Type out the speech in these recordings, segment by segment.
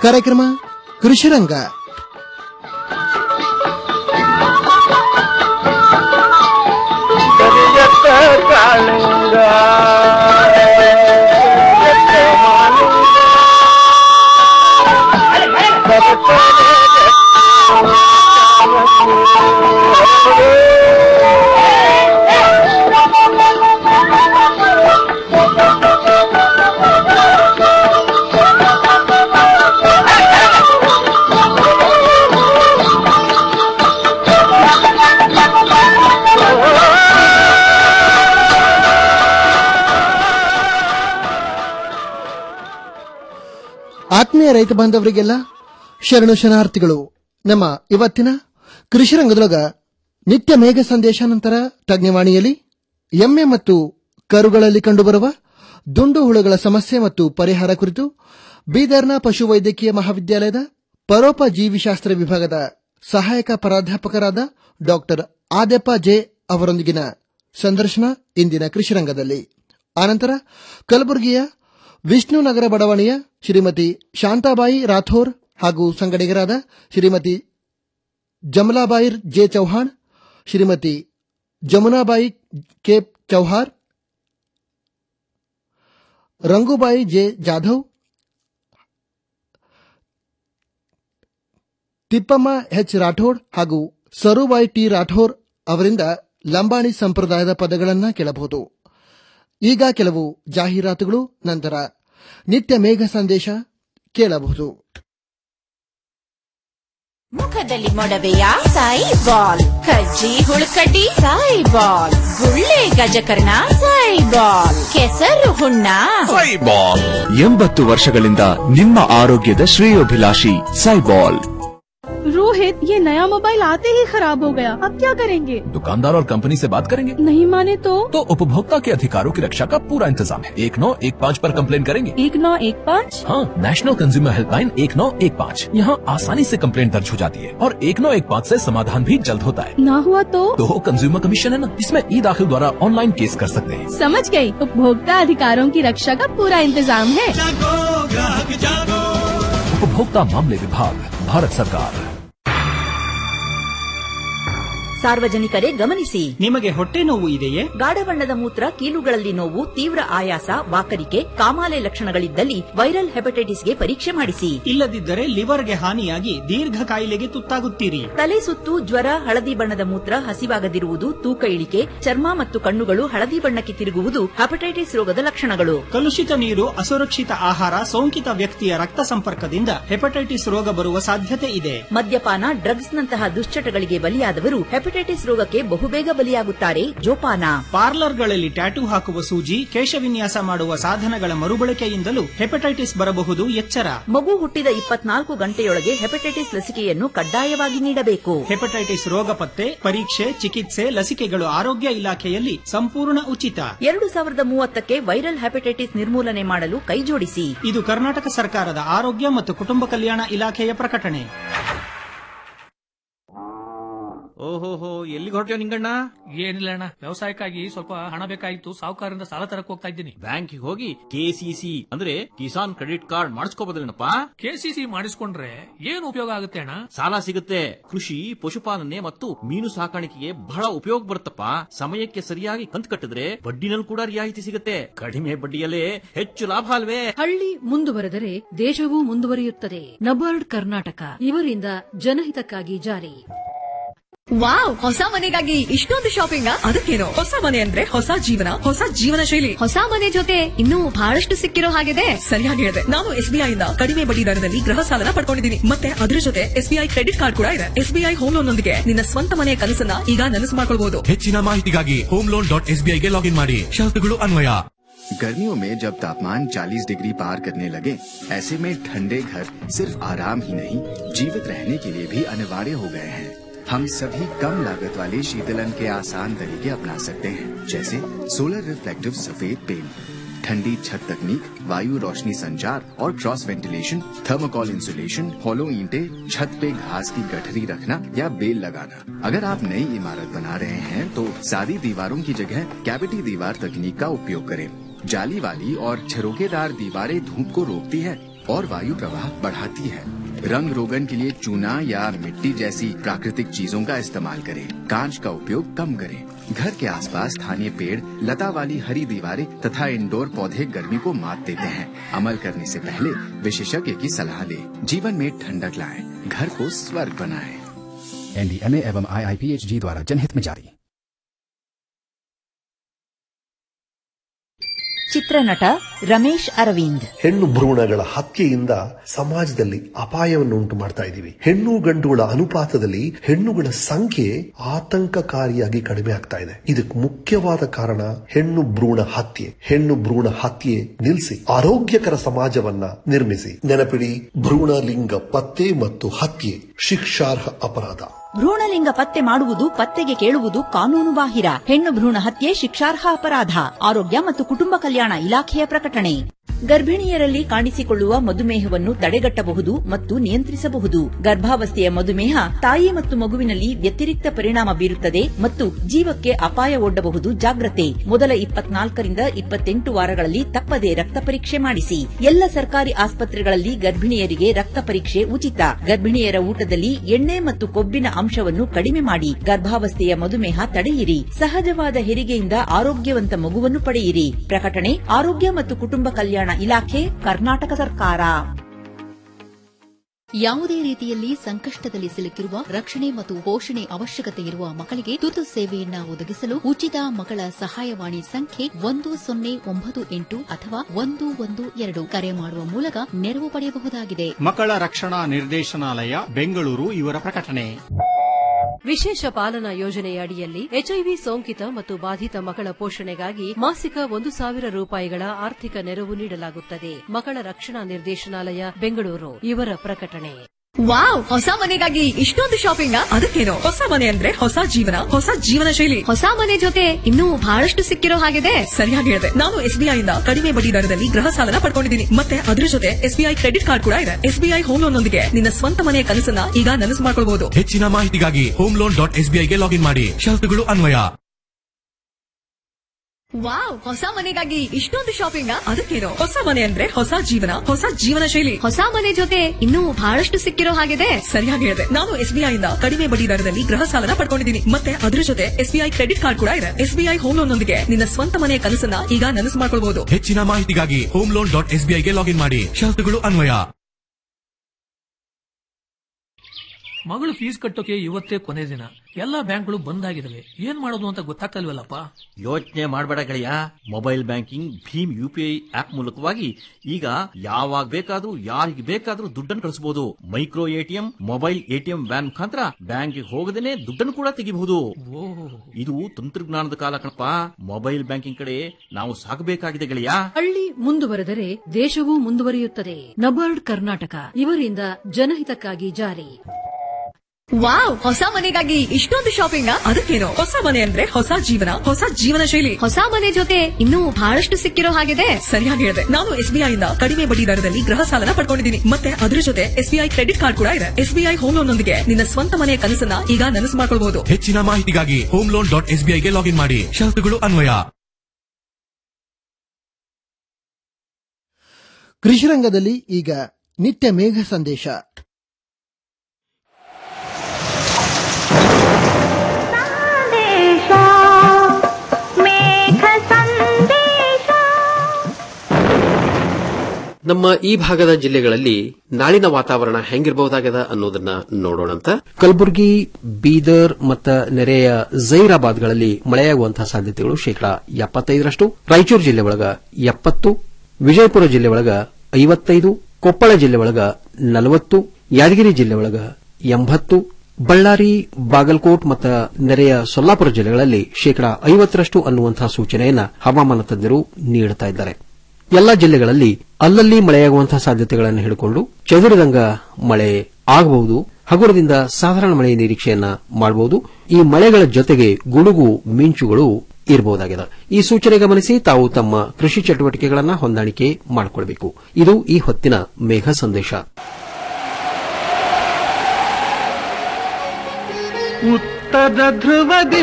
ಕಾರ್ಯಕ್ರಮ ಕೃಷಿರಂಗ ಕರಿಯತ್ತ ಕಾಳಿಂಗ ಕರಿಯತ್ತ ಮಾಲಿಂಗ. ಆತ್ಮೀಯ ರೈತ ಬಾಂಧವರಿಗೆಲ್ಲ ಶರಣು ಶರಣಾರ್ಥಿಗಳು ನಮ್ಮ ಇವತ್ತಿನ ಕೃಷಿ ರಂಗದೊಳಗ ನಿತ್ಯ ಮೇಘ ಸಂದೇಶ ನಂತರ ತಜ್ಞವಾಣಿಯಲ್ಲಿ ಎಮ್ಮೆ ಮತ್ತು ಕರುಗಳಲ್ಲಿ ಕಂಡುಬರುವ ದುಂಡು ಹುಳುಗಳ ಸಮಸ್ಯೆ ಮತ್ತು ಪರಿಹಾರ ಕುರಿತು ಬೀದರ್ನ ಪಶುವೈದ್ಯಕೀಯ ಮಹಾವಿದ್ಯಾಲಯದ ಪರೋಪ ಜೀವಿಶಾಸ್ತ್ರ ವಿಭಾಗದ ಸಹಾಯಕ ಪ್ರಾಧ್ಯಾಪಕರಾದ ಡಾಕ್ಟರ್ ಆದ್ಯಪ್ಪ ಜೆ ಅವರೊಂದಿಗಿನ ಸಂದರ್ಶನ ಇಂದಿನ ಕೃಷಿ ರಂಗದಲ್ಲಿ ಆನಂತರ ಕಲಬುರಗಿಯ ವಿಷ್ಣುನಗರ ಬಡಾವಣೆಯ ಶ್ರೀಮತಿ ಶಾಂತಾಬಾಯಿ ರಾಥೋರ್ ಹಾಗೂ ಸಂಗಡಿಗರಾದ Shrimati Jamalabai J Chauhan Shrimati Jamunabai K Chauhar Rangubai J Jadhav Tippamma H Rathod ಹಾಗೂ ಸರುಬಾಯಿ ಟಿ ರಾಠೋರ್ ಅವರಿಂದ ಲಂಬಾಣಿ ಸಂಪ್ರದಾಯದ ಪದಗಳನ್ನು ಕೇಳಬಹುದು ಈಗ ಕೆಲವು ಜಾಹೀರಾತುಗಳು ನಂತರ ನಿತ್ಯ ಮೇಘ ಸಂದೇಶ ಕೇಳಬಹುದು ಮುಖದಲ್ಲಿ ಮೊಡವೆಯ ಸಾಯಿ ಬಾಲ್ ಕಜ್ಜಿ ಹುಳುಕಡ್ಡಿ ಸಾಯಿ ಬಾಲ್ ಗುಳ್ಳೆ ಗಜಕರ್ಣ ಸಾಯಿ ಬಾಲ್ ಕೆಸರು ಹುಣ್ಣ ಸೈಬಾಲ್ ಎಂಬತ್ತು ವರ್ಷಗಳಿಂದ ನಿಮ್ಮ ಆರೋಗ್ಯದ ಶ್ರೇಯೋಭಿಲಾಷಿ ಸೈಬಾಲ್ रोहित ये नया मोबाइल आते ही खराब हो गया अब क्या करेंगे दुकानदार और कंपनी से बात करेंगे नहीं माने तो तो उपभोक्ता के अधिकारों की रक्षा का पूरा इंतजाम है एक नौ एक पाँच पर कंप्लेन करेंगे एक नौ एक पाँच हाँ नेशनल कंज्यूमर हेल्पलाइन एक नौ एक पाँच यहाँ आसानी से कंप्लेन दर्ज हो जाती है और एक नौ एक पाँच ऐसी समाधान भी जल्द होता है ना हुआ तो तो कंज्यूमर कमीशन है ना इसमें ई दाखिल द्वारा ऑनलाइन केस कर सकते हैं समझ गई उपभोक्ता अधिकारों की रक्षा का पूरा इंतजाम है उपभोक्ता मामले विभाग भारत सरकार ಸಾರ್ವಜನಿಕರೇ ಗಮನಿಸಿ ನಿಮಗೆ ಹೊಟ್ಟೆ ನೋವು ಇದೆಯೇ ಗಾಢ ಬಣ್ಣದ ಮೂತ್ರ ಕೀಲುಗಳಲ್ಲಿ ನೋವು ತೀವ್ರ ಆಯಾಸ ವಾಕರಿಕೆ ಕಾಮಾಲೆ ಲಕ್ಷಣಗಳಿದ್ದಲ್ಲಿ ವೈರಲ್ ಹೆಪಟೈಟಿಸ್ಗೆ ಪರೀಕ್ಷೆ ಮಾಡಿಸಿ ಇಲ್ಲದಿದ್ದರೆ ಲಿವರ್ಗೆ ಹಾನಿಯಾಗಿ ದೀರ್ಘ ಕಾಯಿಲೆಗೆ ತುತ್ತಾಗುತ್ತೀರಿ ತಲೆ ಸುತ್ತು ಜ್ವರ ಹಳದಿ ಬಣ್ಣದ ಮೂತ್ರ ಹಸಿವಾಗದಿರುವುದು ತೂಕ ಇಳಿಕೆ ಚರ್ಮ ಮತ್ತು ಕಣ್ಣುಗಳು ಹಳದಿ ಬಣ್ಣಕ್ಕೆ ತಿರುಗುವುದು ಹೆಪಟೈಟಿಸ್ ರೋಗದ ಲಕ್ಷಣಗಳು ಕಲುಷಿತ ನೀರು ಅಸುರಕ್ಷಿತ ಆಹಾರ ಸೋಂಕಿತ ವ್ಯಕ್ತಿಯ ರಕ್ತ ಸಂಪರ್ಕದಿಂದ ಹೆಪಟೈಟಿಸ್ ರೋಗ ಬರುವ ಸಾಧ್ಯತೆ ಇದೆ ಮದ್ಯಪಾನ ಡ್ರಗ್ಸ್ ನಂತಹ ದುಶ್ಚಟಗಳಿಗೆ ಬಲಿಯಾದವರು ಹೆಪಟೈಟಿಸ್ ರೋಗಕ್ಕೆ ಬಹುಬೇಗ ಬಲಿಯಾಗುತ್ತಾರೆ ಜೋಪಾನ ಪಾರ್ಲರ್ಗಳಲ್ಲಿ ಟ್ಯಾಟೂ ಹಾಕುವ ಸೂಜಿ ಕೇಶವಿನ್ಯಾಸ ಮಾಡುವ ಸಾಧನಗಳ ಮರುಬಳಕೆಯಿಂದಲೂ ಹೆಪಟೈಟಿಸ್ ಬರಬಹುದು ಎಚ್ಚರ ಮಗು ಹುಟ್ಟಿದ ಇಪ್ಪತ್ನಾಲ್ಕು ಗಂಟೆಯೊಳಗೆ ಹೆಪಟೈಟಿಸ್ ಲಸಿಕೆಯನ್ನು ಕಡ್ಡಾಯವಾಗಿ ನೀಡಬೇಕು ಹೆಪಟೈಟಿಸ್ ರೋಗ ಪತ್ತೆ ಪರೀಕ್ಷೆ ಚಿಕಿತ್ಸೆ ಲಸಿಕೆಗಳು ಆರೋಗ್ಯ ಇಲಾಖೆಯಲ್ಲಿ ಸಂಪೂರ್ಣ ಉಚಿತ ಎರಡು ಸಾವಿರದ ಮೂವತ್ತಕ್ಕೆ ವೈರಲ್ ಹೆಪಟೈಟಿಸ್ ನಿರ್ಮೂಲನೆ ಮಾಡಲು ಕೈಜೋಡಿಸಿ ಇದು ಕರ್ನಾಟಕ ಸರ್ಕಾರದ ಆರೋಗ್ಯ ಮತ್ತು ಕುಟುಂಬ ಕಲ್ಯಾಣ ಇಲಾಖೆಯ ಪ್ರಕಟಣೆ ಓಹೋಹೋ ಎಲ್ಲಿಗೆ ಹೊರಟ್ಯೋ ನಿಂಗಣ್ಣ ಏನಿಲ್ಲ ಅಣ್ಣ ವ್ಯವಸಾಯಕ್ಕಾಗಿ ಸ್ವಲ್ಪ ಹಣ ಬೇಕಾಗಿತ್ತು ಸಾಹುಕಾರರಿಂದ ಸಾಲ ತರಕ್ ಹೋಗ್ತಾ ಇದ್ದೀನಿ ಬ್ಯಾಂಕಿಗೆ ಹೋಗಿ ಕೆಸಿಸಿ ಅಂದ್ರೆ ಕಿಸಾನ್ ಕ್ರೆಡಿಟ್ ಕಾರ್ಡ್ ಮಾಡಿಸ್ಕೋಬೋದಲ್ಲೇನಪ್ಪ ಕೆಸಿಸಿ ಮಾಡಿಸ್ಕೊಂಡ್ರೆ ಏನ್ ಉಪಯೋಗ ಆಗುತ್ತೆ ಅಣ್ಣ ಸಾಲ ಸಿಗುತ್ತೆ ಕೃಷಿ ಪಶುಪಾಲನೆ ಮತ್ತು ಮೀನು ಸಾಕಾಣಿಕೆಗೆ ಬಹಳ ಉಪಯೋಗ ಬರುತ್ತಪ್ಪ ಸಮಯಕ್ಕೆ ಸರಿಯಾಗಿ ಕಂತು ಕಟ್ಟಿದ್ರೆ ಬಡ್ಡಿನಲ್ಲಿ ಕೂಡ ರಿಯಾಯಿತಿ ಸಿಗುತ್ತೆ ಕಡಿಮೆ ಬಡ್ಡಿಯಲ್ಲೇ ಹೆಚ್ಚು ಲಾಭ ಅಲ್ವೇ ಹಳ್ಳಿ ಮುಂದುವರೆದರೆ ದೇಶವೂ ಮುಂದುವರಿಯುತ್ತದೆ ನಬಾರ್ಡ್ ಕರ್ನಾಟಕ ಇವರಿಂದ ಜನಹಿತಕ್ಕಾಗಿ ಜಾರಿ ವಾವ್ ಹೊಸ ಮನೆಗಾಗಿ ಇಷ್ಟೊಂದು ಶಾಪಿಂಗ್ ಅದಕ್ಕೇನು ಹೊಸ ಮನೆ ಅಂದ್ರೆ ಹೊಸ ಜೀವನ ಹೊಸ ಜೀವನ ಶೈಲಿ ಹೊಸ ಮನೆ ಜೊತೆ ಇನ್ನೂ ಬಹಳಷ್ಟು ಸಿಕ್ಕಿರೋ ಹಾಗಿದೆ ಸರಿಯಾಗಿ ಹೇಳಿದೆ ನಾನು ಎಸ್ಬಿಐ ಇಂದ ಕಡಿಮೆ ಬಡ್ಡಿ ದರದಲ್ಲಿ ಗೃಹ ಸಾಲನ ಪಡ್ಕೊಂಡಿದ್ದೀನಿ ಮತ್ತೆ ಅದರ ಜೊತೆ ಎಸ್ಬಿಐ ಕ್ರೆಡಿಟ್ ಕಾರ್ಡ್ ಕೂಡ ಇದೆ ಎಸ್ಬಿಐ ಹೋಮ್ ಲೋನ್ ನೊಂದಿಗೆ ನಿನ್ನ ಸ್ವಂತ ಮನೆಯ ಕನಸನ್ನ ಈಗ ನನಸು ಮಾಡ್ಕೊಳ್ಬಹುದು ಹೆಚ್ಚಿನ ಮಾಹಿತಿಗಾಗಿ ಹೋಮ್ ಲೋನ್ ಡಾಟ್ ಎಸ್ಬಿಐಗೆ ಲಾಗಿನ್ ಮಾಡಿ ಷರತ್ತುಗಳು ಅನ್ವಯ गर्मियों में जब तापमान 40 डिग्री पार करने लगे ऐसे में ठंडे घर सिर्फ आराम ही नहीं जीवित रहने के लिए भी अनिवार्य हो गए हैं हम सभी कम लागत वाले शीतलन के आसान तरीके अपना सकते हैं जैसे सोलर रिफ्लेक्टिव सफेद पेंट ठंडी छत तकनीक वायु रोशनी संचार और cross ventilation thermocol insulation hollow ईंटे छत पे घास की गठरी रखना या बेल लगाना अगर आप नई इमारत बना रहे हैं तो सादी दीवारों की जगह कैविटी दीवार तकनीक का उपयोग करें जाली वाली और झरोकेदार दीवारें धूप को रोकती है और वायु प्रवाह बढ़ाती है रंग रोगन के लिए चूना या मिट्टी जैसी प्राकृतिक चीजों का इस्तेमाल करें कांच का उपयोग कम करें घर के आसपास स्थानीय पेड़ लता वाली हरी दीवारें तथा इंडोर पौधे गर्मी को मात देते हैं अमल करने से पहले विशेषज्ञ की सलाह लें जीवन में ठंडक लाएं घर को स्वर्ग बनाएं एनडीएमए एवं आईआईपीएचजी द्वारा जनहित में जारी ಚಿತ್ರನಟ ರಮೇಶ್ ಅರವಿಂದ್ ಹೆಣ್ಣು ಭ್ರೂಣಗಳ ಹತ್ಯೆಯಿಂದ ಸಮಾಜದಲ್ಲಿ ಅಪಾಯವನ್ನು ಉಂಟು ಮಾಡ್ತಾ ಇದ್ದೀವಿ ಹೆಣ್ಣು ಗಂಡುಗಳ ಅನುಪಾತದಲ್ಲಿ ಹೆಣ್ಣುಗಳ ಸಂಖ್ಯೆ ಆತಂಕಕಾರಿಯಾಗಿ ಕಡಿಮೆ ಆಗ್ತಾ ಇದೆ ಇದಕ್ಕೆ ಮುಖ್ಯವಾದ ಕಾರಣ ಹೆಣ್ಣು ಭ್ರೂಣ ಹತ್ಯೆ ಹೆಣ್ಣು ಭ್ರೂಣ ಹತ್ಯೆ ನಿಲ್ಲಿಸಿ ಆರೋಗ್ಯಕರ ಸಮಾಜವನ್ನ ನಿರ್ಮಿಸಿ ನೆನಪಿಡಿ ಭ್ರೂಣ ಲಿಂಗ ಪತ್ತೆ ಮತ್ತು ಹತ್ಯೆ ಶಿಕ್ಷಾರ್ಹ ಅಪರಾಧ ಭ್ರೂಣಲಿಂಗ ಪತ್ತೆ ಮಾಡುವುದು ಪತ್ತೆಗೆ ಕೇಳುವುದು ಕಾನೂನು ಬಾಹಿರ ಹೆಣ್ಣು ಭ್ರೂಣ ಹತ್ಯೆ ಶಿಕ್ಷಾರ್ಹ ಅಪರಾಧ ಆರೋಗ್ಯ ಮತ್ತು ಕುಟುಂಬ ಕಲ್ಯಾಣ ಇಲಾಖೆಯ ಪ್ರಕಟಣೆ ಗರ್ಭಿಣಿಯರಲ್ಲಿ ಕಾಣಿಸಿಕೊಳ್ಳುವ ಮಧುಮೇಹವನ್ನು ತಡೆಗಟ್ಟಬಹುದು ಮತ್ತು ನಿಯಂತ್ರಿಸಬಹುದು ಗರ್ಭಾವಸ್ಥೆಯ ಮಧುಮೇಹ ತಾಯಿ ಮತ್ತು ಮಗುವಿನಲ್ಲಿ ವ್ಯತಿರಿಕ್ತ ಪರಿಣಾಮ ಬೀರುತ್ತದೆ ಮತ್ತು ಜೀವಕ್ಕೆ ಅಪಾಯ ಒಡ್ಡಬಹುದು ಜಾಗ್ರತೆ ಮೊದಲ ಇಪ್ಪತ್ನಾಲ್ಕರಿಂದ ಇಪ್ಪತ್ತೆಂಟು ವಾರಗಳಲ್ಲಿ ತಪ್ಪದೆ ರಕ್ತ ಪರೀಕ್ಷೆ ಮಾಡಿಸಿ ಎಲ್ಲ ಸರ್ಕಾರಿ ಆಸ್ಪತ್ರೆಗಳಲ್ಲಿ ಗರ್ಭಿಣಿಯರಿಗೆ ರಕ್ತ ಪರೀಕ್ಷೆ ಉಚಿತ ಗರ್ಭಿಣಿಯರ ಊಟದಲ್ಲಿ ಎಣ್ಣೆ ಮತ್ತು ಕೊಬ್ಬಿನ ಅಂಶವನ್ನು ಕಡಿಮೆ ಮಾಡಿ ಗರ್ಭಾವಸ್ಥೆಯ ಮಧುಮೇಹ ತಡೆಯಿರಿ ಸಹಜವಾದ ಹೆರಿಗೆಯಿಂದ ಆರೋಗ್ಯವಂತ ಮಗುವನ್ನು ಪಡೆಯಿರಿ ಪ್ರಕಟಣೆ ಆರೋಗ್ಯ ಮತ್ತು ಕುಟುಂಬ ಕಲ್ಯಾಣ ಇಲಾಖೆ ಕರ್ನಾಟಕ ಸರ್ಕಾರ ಯಾವುದೇ ರೀತಿಯಲ್ಲಿ ಸಂಕಷ್ಟದಲ್ಲಿ ಸಿಲುಕಿರುವ ರಕ್ಷಣೆ ಮತ್ತು ಪೋಷಣೆ ಅವಶ್ಯಕತೆ ಇರುವ ಮಕ್ಕಳಿಗೆ ತುರ್ತು ಸೇವೆಯನ್ನ ಒದಗಿಸಲು ಉಚಿತ ಮಕ್ಕಳ ಸಹಾಯವಾಣಿ ಸಂಖ್ಯೆ ಒಂದು ಸೊನ್ನೆ ಒಂಬತ್ತು ಎಂಟು ಅಥವಾ ಒಂದು ಒಂದು ಎರಡು ಕರೆ ಮಾಡುವ ಮೂಲಕ ನೆರವು ಪಡೆಯಬಹುದಾಗಿದೆ ಮಕ್ಕಳ ರಕ್ಷಣಾ ನಿರ್ದೇಶನಾಲಯ ಬೆಂಗಳೂರು ಇವರ ಪ್ರಕಟಣೆ ವಿಶೇಷ ಪಾಲನಾ ಯೋಜನೆಯ ಅಡಿಯಲ್ಲಿ ಎಚ್ಐವಿ ಸೋಂಕಿತ ಮತ್ತು ಬಾಧಿತ ಮಕ್ಕಳ ಪೋಷಣೆಗಾಗಿ ಮಾಸಿಕ ಒಂದು ಸಾವಿರ ರೂಪಾಯಿಗಳ ಆರ್ಥಿಕ ನೆರವು ನೀಡಲಾಗುತ್ತದೆ ಮಕ್ಕಳ ರಕ್ಷಣಾ ನಿರ್ದೇಶನಾಲಯ ಬೆಂಗಳೂರು ಇವರ ಪ್ರಕಟಣೆ ವಾವ್ ಹೊಸ ಮನೆಗಾಗಿ ಇಷ್ಟೊಂದು ಶಾಪಿಂಗ್ ಅದಕ್ಕೇನು ಹೊಸ ಮನೆ ಅಂದ್ರೆ ಹೊಸ ಜೀವನ ಹೊಸ ಜೀವನ ಶೈಲಿ ಹೊಸ ಮನೆ ಜೊತೆ ಇನ್ನೂ ಬಹಳಷ್ಟು ಸಿಕ್ಕಿರೋ ಹಾಗಿದೆ ಸರಿಯಾಗಿ ಹೇಳಿದೆ ನಾನು ಎಸ್ಬಿಐ ಇಂದ ಕಡಿಮೆ ಬಡ್ಡಿ ದರದಲ್ಲಿ ಗೃಹ ಸಾಲನ ಪಡ್ಕೊಂಡಿದ್ದೀನಿ ಮತ್ತೆ ಅದ್ರ ಜೊತೆ ಎಸ್ಬಿಐ ಕ್ರೆಡಿಟ್ ಕಾರ್ಡ್ ಕೂಡ ಇದೆ ಎಸ್ಬಿಐ ಹೋಮ್ ಲೋನ್ ನೊಂದಿಗೆ ನಿನ್ನ ಸ್ವಂತ ಮನೆಯ ಕನಸನ್ನ ಈಗ ನನಸು ಮಾಡ್ಕೊಳ್ಬಹುದು ಹೆಚ್ಚಿನ ಮಾಹಿತಿಗಾಗಿ ಹೋಮ್ ಲೋನ್ ಡಾಟ್ ಎಸ್ಬಿಐಗೆ ಲಾಗಿನ್ ಮಾಡಿ ಷರತ್ತುಗಳು ಅನ್ವಯ ವಾವ್ ಹೊಸ ಮನೆಗಾಗಿ ಇಷ್ಟೊಂದು ಶಾಪಿಂಗ್ ಅದಕ್ಕೇನು ಹೊಸ ಮನೆ ಅಂದ್ರೆ ಹೊಸ ಜೀವನ ಹೊಸ ಜೀವನ ಶೈಲಿ ಹೊಸ ಮನೆ ಜೊತೆ ಇನ್ನೂ ಬಹಳಷ್ಟು ಸಿಕ್ಕಿರೋ ಹಾಗಿದೆ ಸರಿಯಾಗಿ ಹೇಳಿದೆ ನಾನು ಎಸ್ಬಿಐ ಇಂದ ಕಡಿಮೆ ಬಡ್ಡಿ ದರದಲ್ಲಿ ಗೃಹ ಸಾಲನ ಪಡ್ಕೊಂಡಿದ್ದೀನಿ ಮತ್ತೆ ಅದ್ರ ಜೊತೆ ಎಸ್ಬಿಐ ಕ್ರೆಡಿಟ್ ಕಾರ್ಡ್ ಕೂಡ ಇದೆ ಎಸ್ಬಿಐ ಹೋಮ್ ಲೋನ್ ನೊಂದಿಗೆ ನಿನ್ನ ಸ್ವಂತ ಮನೆಯ ಕನಸನ್ನ ಈಗ ನನಸು ಮಾಡ್ಕೊಳ್ಬಹುದು ಹೆಚ್ಚಿನ ಮಾಹಿತಿಗಾಗಿ ಹೋಮ್ ಲೋನ್ ಡಾಟ್ ಎಸ್ಬಿಐಗೆ ಲಾಗಿನ್ ಮಾಡಿ ಷರತ್ತುಗಳು ಅನ್ವಯ ಮಗಳು ಫೀಸ್ ಕಟ್ಟೋಕೆ ಇವತ್ತೇ ಕೊನೆ ದಿನ ಎಲ್ಲಾ ಬ್ಯಾಂಕ್ಗಳು ಬಂದ್ ಆಗಿದಾವೆ ಏನ್ ಮಾಡೋದು ಅಂತ ಗೊತ್ತಾಗ್ತಲ್ವಲ್ಲಪ್ಪ ಯೋಚನೆ ಮಾಡಬೇಡ ಗೆಳೆಯ ಮೊಬೈಲ್ ಬ್ಯಾಂಕಿಂಗ್ ಭೀಮ್ ಯು ಪಿ ಐ ಆಪ್ ಮೂಲಕವಾಗಿ ಈಗ ಯಾವಾಗ ಬೇಕಾದ್ರೂ ಯಾರಿಗೆ ಬೇಕಾದ್ರೂ ದುಡ್ಡನ್ನು ಕಳಿಸಬಹುದು micro ATM mobile ATM van ಮುಖಾಂತರ ಬ್ಯಾಂಕ್ಗೆ ಹೋಗದೇನೆ ದುಡ್ಡನ್ನು ಕೂಡ ತೆಗಿಬಹುದು ಇದು ತಂತ್ರಜ್ಞಾನದ ಕಾಲ ಕಣಪ್ಪ ಮೊಬೈಲ್ ಬ್ಯಾಂಕಿಂಗ್ ಕಡೆ ನಾವು ಸಾಗಬೇಕಾಗಿದೆ ಗೆಳೆಯ ಹಳ್ಳಿ ಮುಂದುವರೆದರೆ ದೇಶವೂ ಮುಂದುವರಿಯುತ್ತದೆ ನಬಾರ್ಡ್ ಕರ್ನಾಟಕ ಇವರಿಂದ ಜನಹಿತಕ್ಕಾಗಿ ಜಾರಿ ವಾವ್ ಹೊಸ ಮನೆಗಾಗಿ ಇಷ್ಟೊಂದು ಶಾಪಿಂಗ್ ಅದಕ್ಕೇನು ಹೊಸ ಮನೆ ಅಂದ್ರೆ ಹೊಸ ಜೀವನ ಹೊಸ ಜೀವನ ಶೈಲಿ ಹೊಸ ಮನೆ ಜೊತೆ ಇನ್ನೂ ಬಹಳಷ್ಟು ಸಿಕ್ಕಿರೋ ಹಾಗಿದೆ ಸರಿಯಾಗಿ ಹೇಳಿದೆ ನಾನು ಎಸ್ಬಿಐ ಇಂದ ಕಡಿಮೆ ಬಡ್ಡಿ ದರದಲ್ಲಿ ಗೃಹ ಸಾಲನ ಪಡ್ಕೊಂಡಿದ್ದೀನಿ ಮತ್ತೆ ಅದ್ರ ಜೊತೆ ಎಸ್ಬಿಐ ಕ್ರೆಡಿಟ್ ಕಾರ್ಡ್ ಕೂಡ ಇದೆ ಎಸ್ಬಿಐ ಹೋಮ್ ಲೋನ್ ನೊಂದಿಗೆ ನಿನ್ನ ಸ್ವಂತ ಮನೆಯ ಕನಸನ್ನ ಈಗ ನನಸು ಮಾಡ್ಕೊಳ್ಬಹುದು ಹೆಚ್ಚಿನ ಮಾಹಿತಿಗಾಗಿ ಹೋಮ್ ಲೋನ್ ಡಾಟ್ ಎಸ್ಬಿಐಗೆ ಲಾಗಿನ್ ಮಾಡಿ ಷರತ್ತುಗಳು ಅನ್ವಯ ಕೃಷಿರಂಗದಲ್ಲಿ ಈಗ ನಿತ್ಯ ಮೇಘ ಸಂದೇಶ ನಮ್ಮ ಈ ಭಾಗದ ಜಿಲ್ಲೆಗಳಲ್ಲಿ ನಾಳಿನ ವಾತಾವರಣ ಹೆಂಗಿರಬಹುದಾಗದ ಅನ್ನೋದನ್ನ ನೋಡೋಣಂತ ಕಲಬುರಗಿ ಬೀದರ್ ಮತ್ತು ನೆರೆಯ ಜೈರಾಬಾದ್ಗಳಲ್ಲಿ ಮಳೆಯಾಗುವಂತಹ ಸಾಧ್ಯತೆಗಳು ಶೇಕಡಾ ಎಪ್ಪತ್ತೈದರಷ್ಟು ರಾಯಚೂರು ಜಿಲ್ಲೆ ಒಳಗ ಎಪ್ಪತ್ತು ವಿಜಯಪುರ ಜಿಲ್ಲೆ ಒಳಗ ಐವತ್ತೈದು ಕೊಪ್ಪಳ ಜಿಲ್ಲೆ ಒಳಗ ನಲವತ್ತು ಯಾದಗಿರಿ ಜಿಲ್ಲೆ ಒಳಗ ಎಂಬತ್ತು ಬಳ್ಳಾರಿ ಬಾಗಲಕೋಟ್ ಮತ್ತು ನೆರೆಯ ಸೊಲ್ಲಾಪುರ ಜಿಲ್ಲೆಗಳಲ್ಲಿ ಶೇಕಡಾ ಐವತ್ತರಷ್ಟು ಅನ್ನುವಂತಹ ಸೂಚನೆಯನ್ನ ಹವಾಮಾನ ತಜ್ಞರು ನೀಡುತ್ತಾ ಇದ್ದಾರೆ ಎಲ್ಲಾ ಜಿಲ್ಲೆಗಳಲ್ಲಿ ಅಲ್ಲಲ್ಲಿ ಮಳೆಯಾಗುವಂತಹ ಸಾಧ್ಯತೆಗಳನ್ನು ಹಿಡಿಕೊಂಡು ಚದುರಿದಂಗ ಮಳೆ ಆಗಬಹುದು ಹಗುರದಿಂದ ಸಾಧಾರಣ ಮಳೆ ನಿರೀಕ್ಷೆಯನ್ನ ಮಾಡಬಹುದು ಈ ಮಳೆಗಳ ಜೊತೆಗೆ ಗುಡುಗು ಮಿಂಚುಗಳು ಇರಬಹುದಾಗಿದೆ ಈ ಸೂಚನೆ ಗಮನಿಸಿ ತಾವು ತಮ್ಮ ಕೃಷಿ ಚಟುವಟಿಕೆಗಳನ್ನು ಹೊಂದಾಣಿಕೆ ಮಾಡಿಕೊಳ್ಳಬೇಕು ಇದು ಈ ಹೊತ್ತಿನ ಮೇಘ ಸಂದೇಶ ಉತ್ತರ ಧ್ರುವದಿ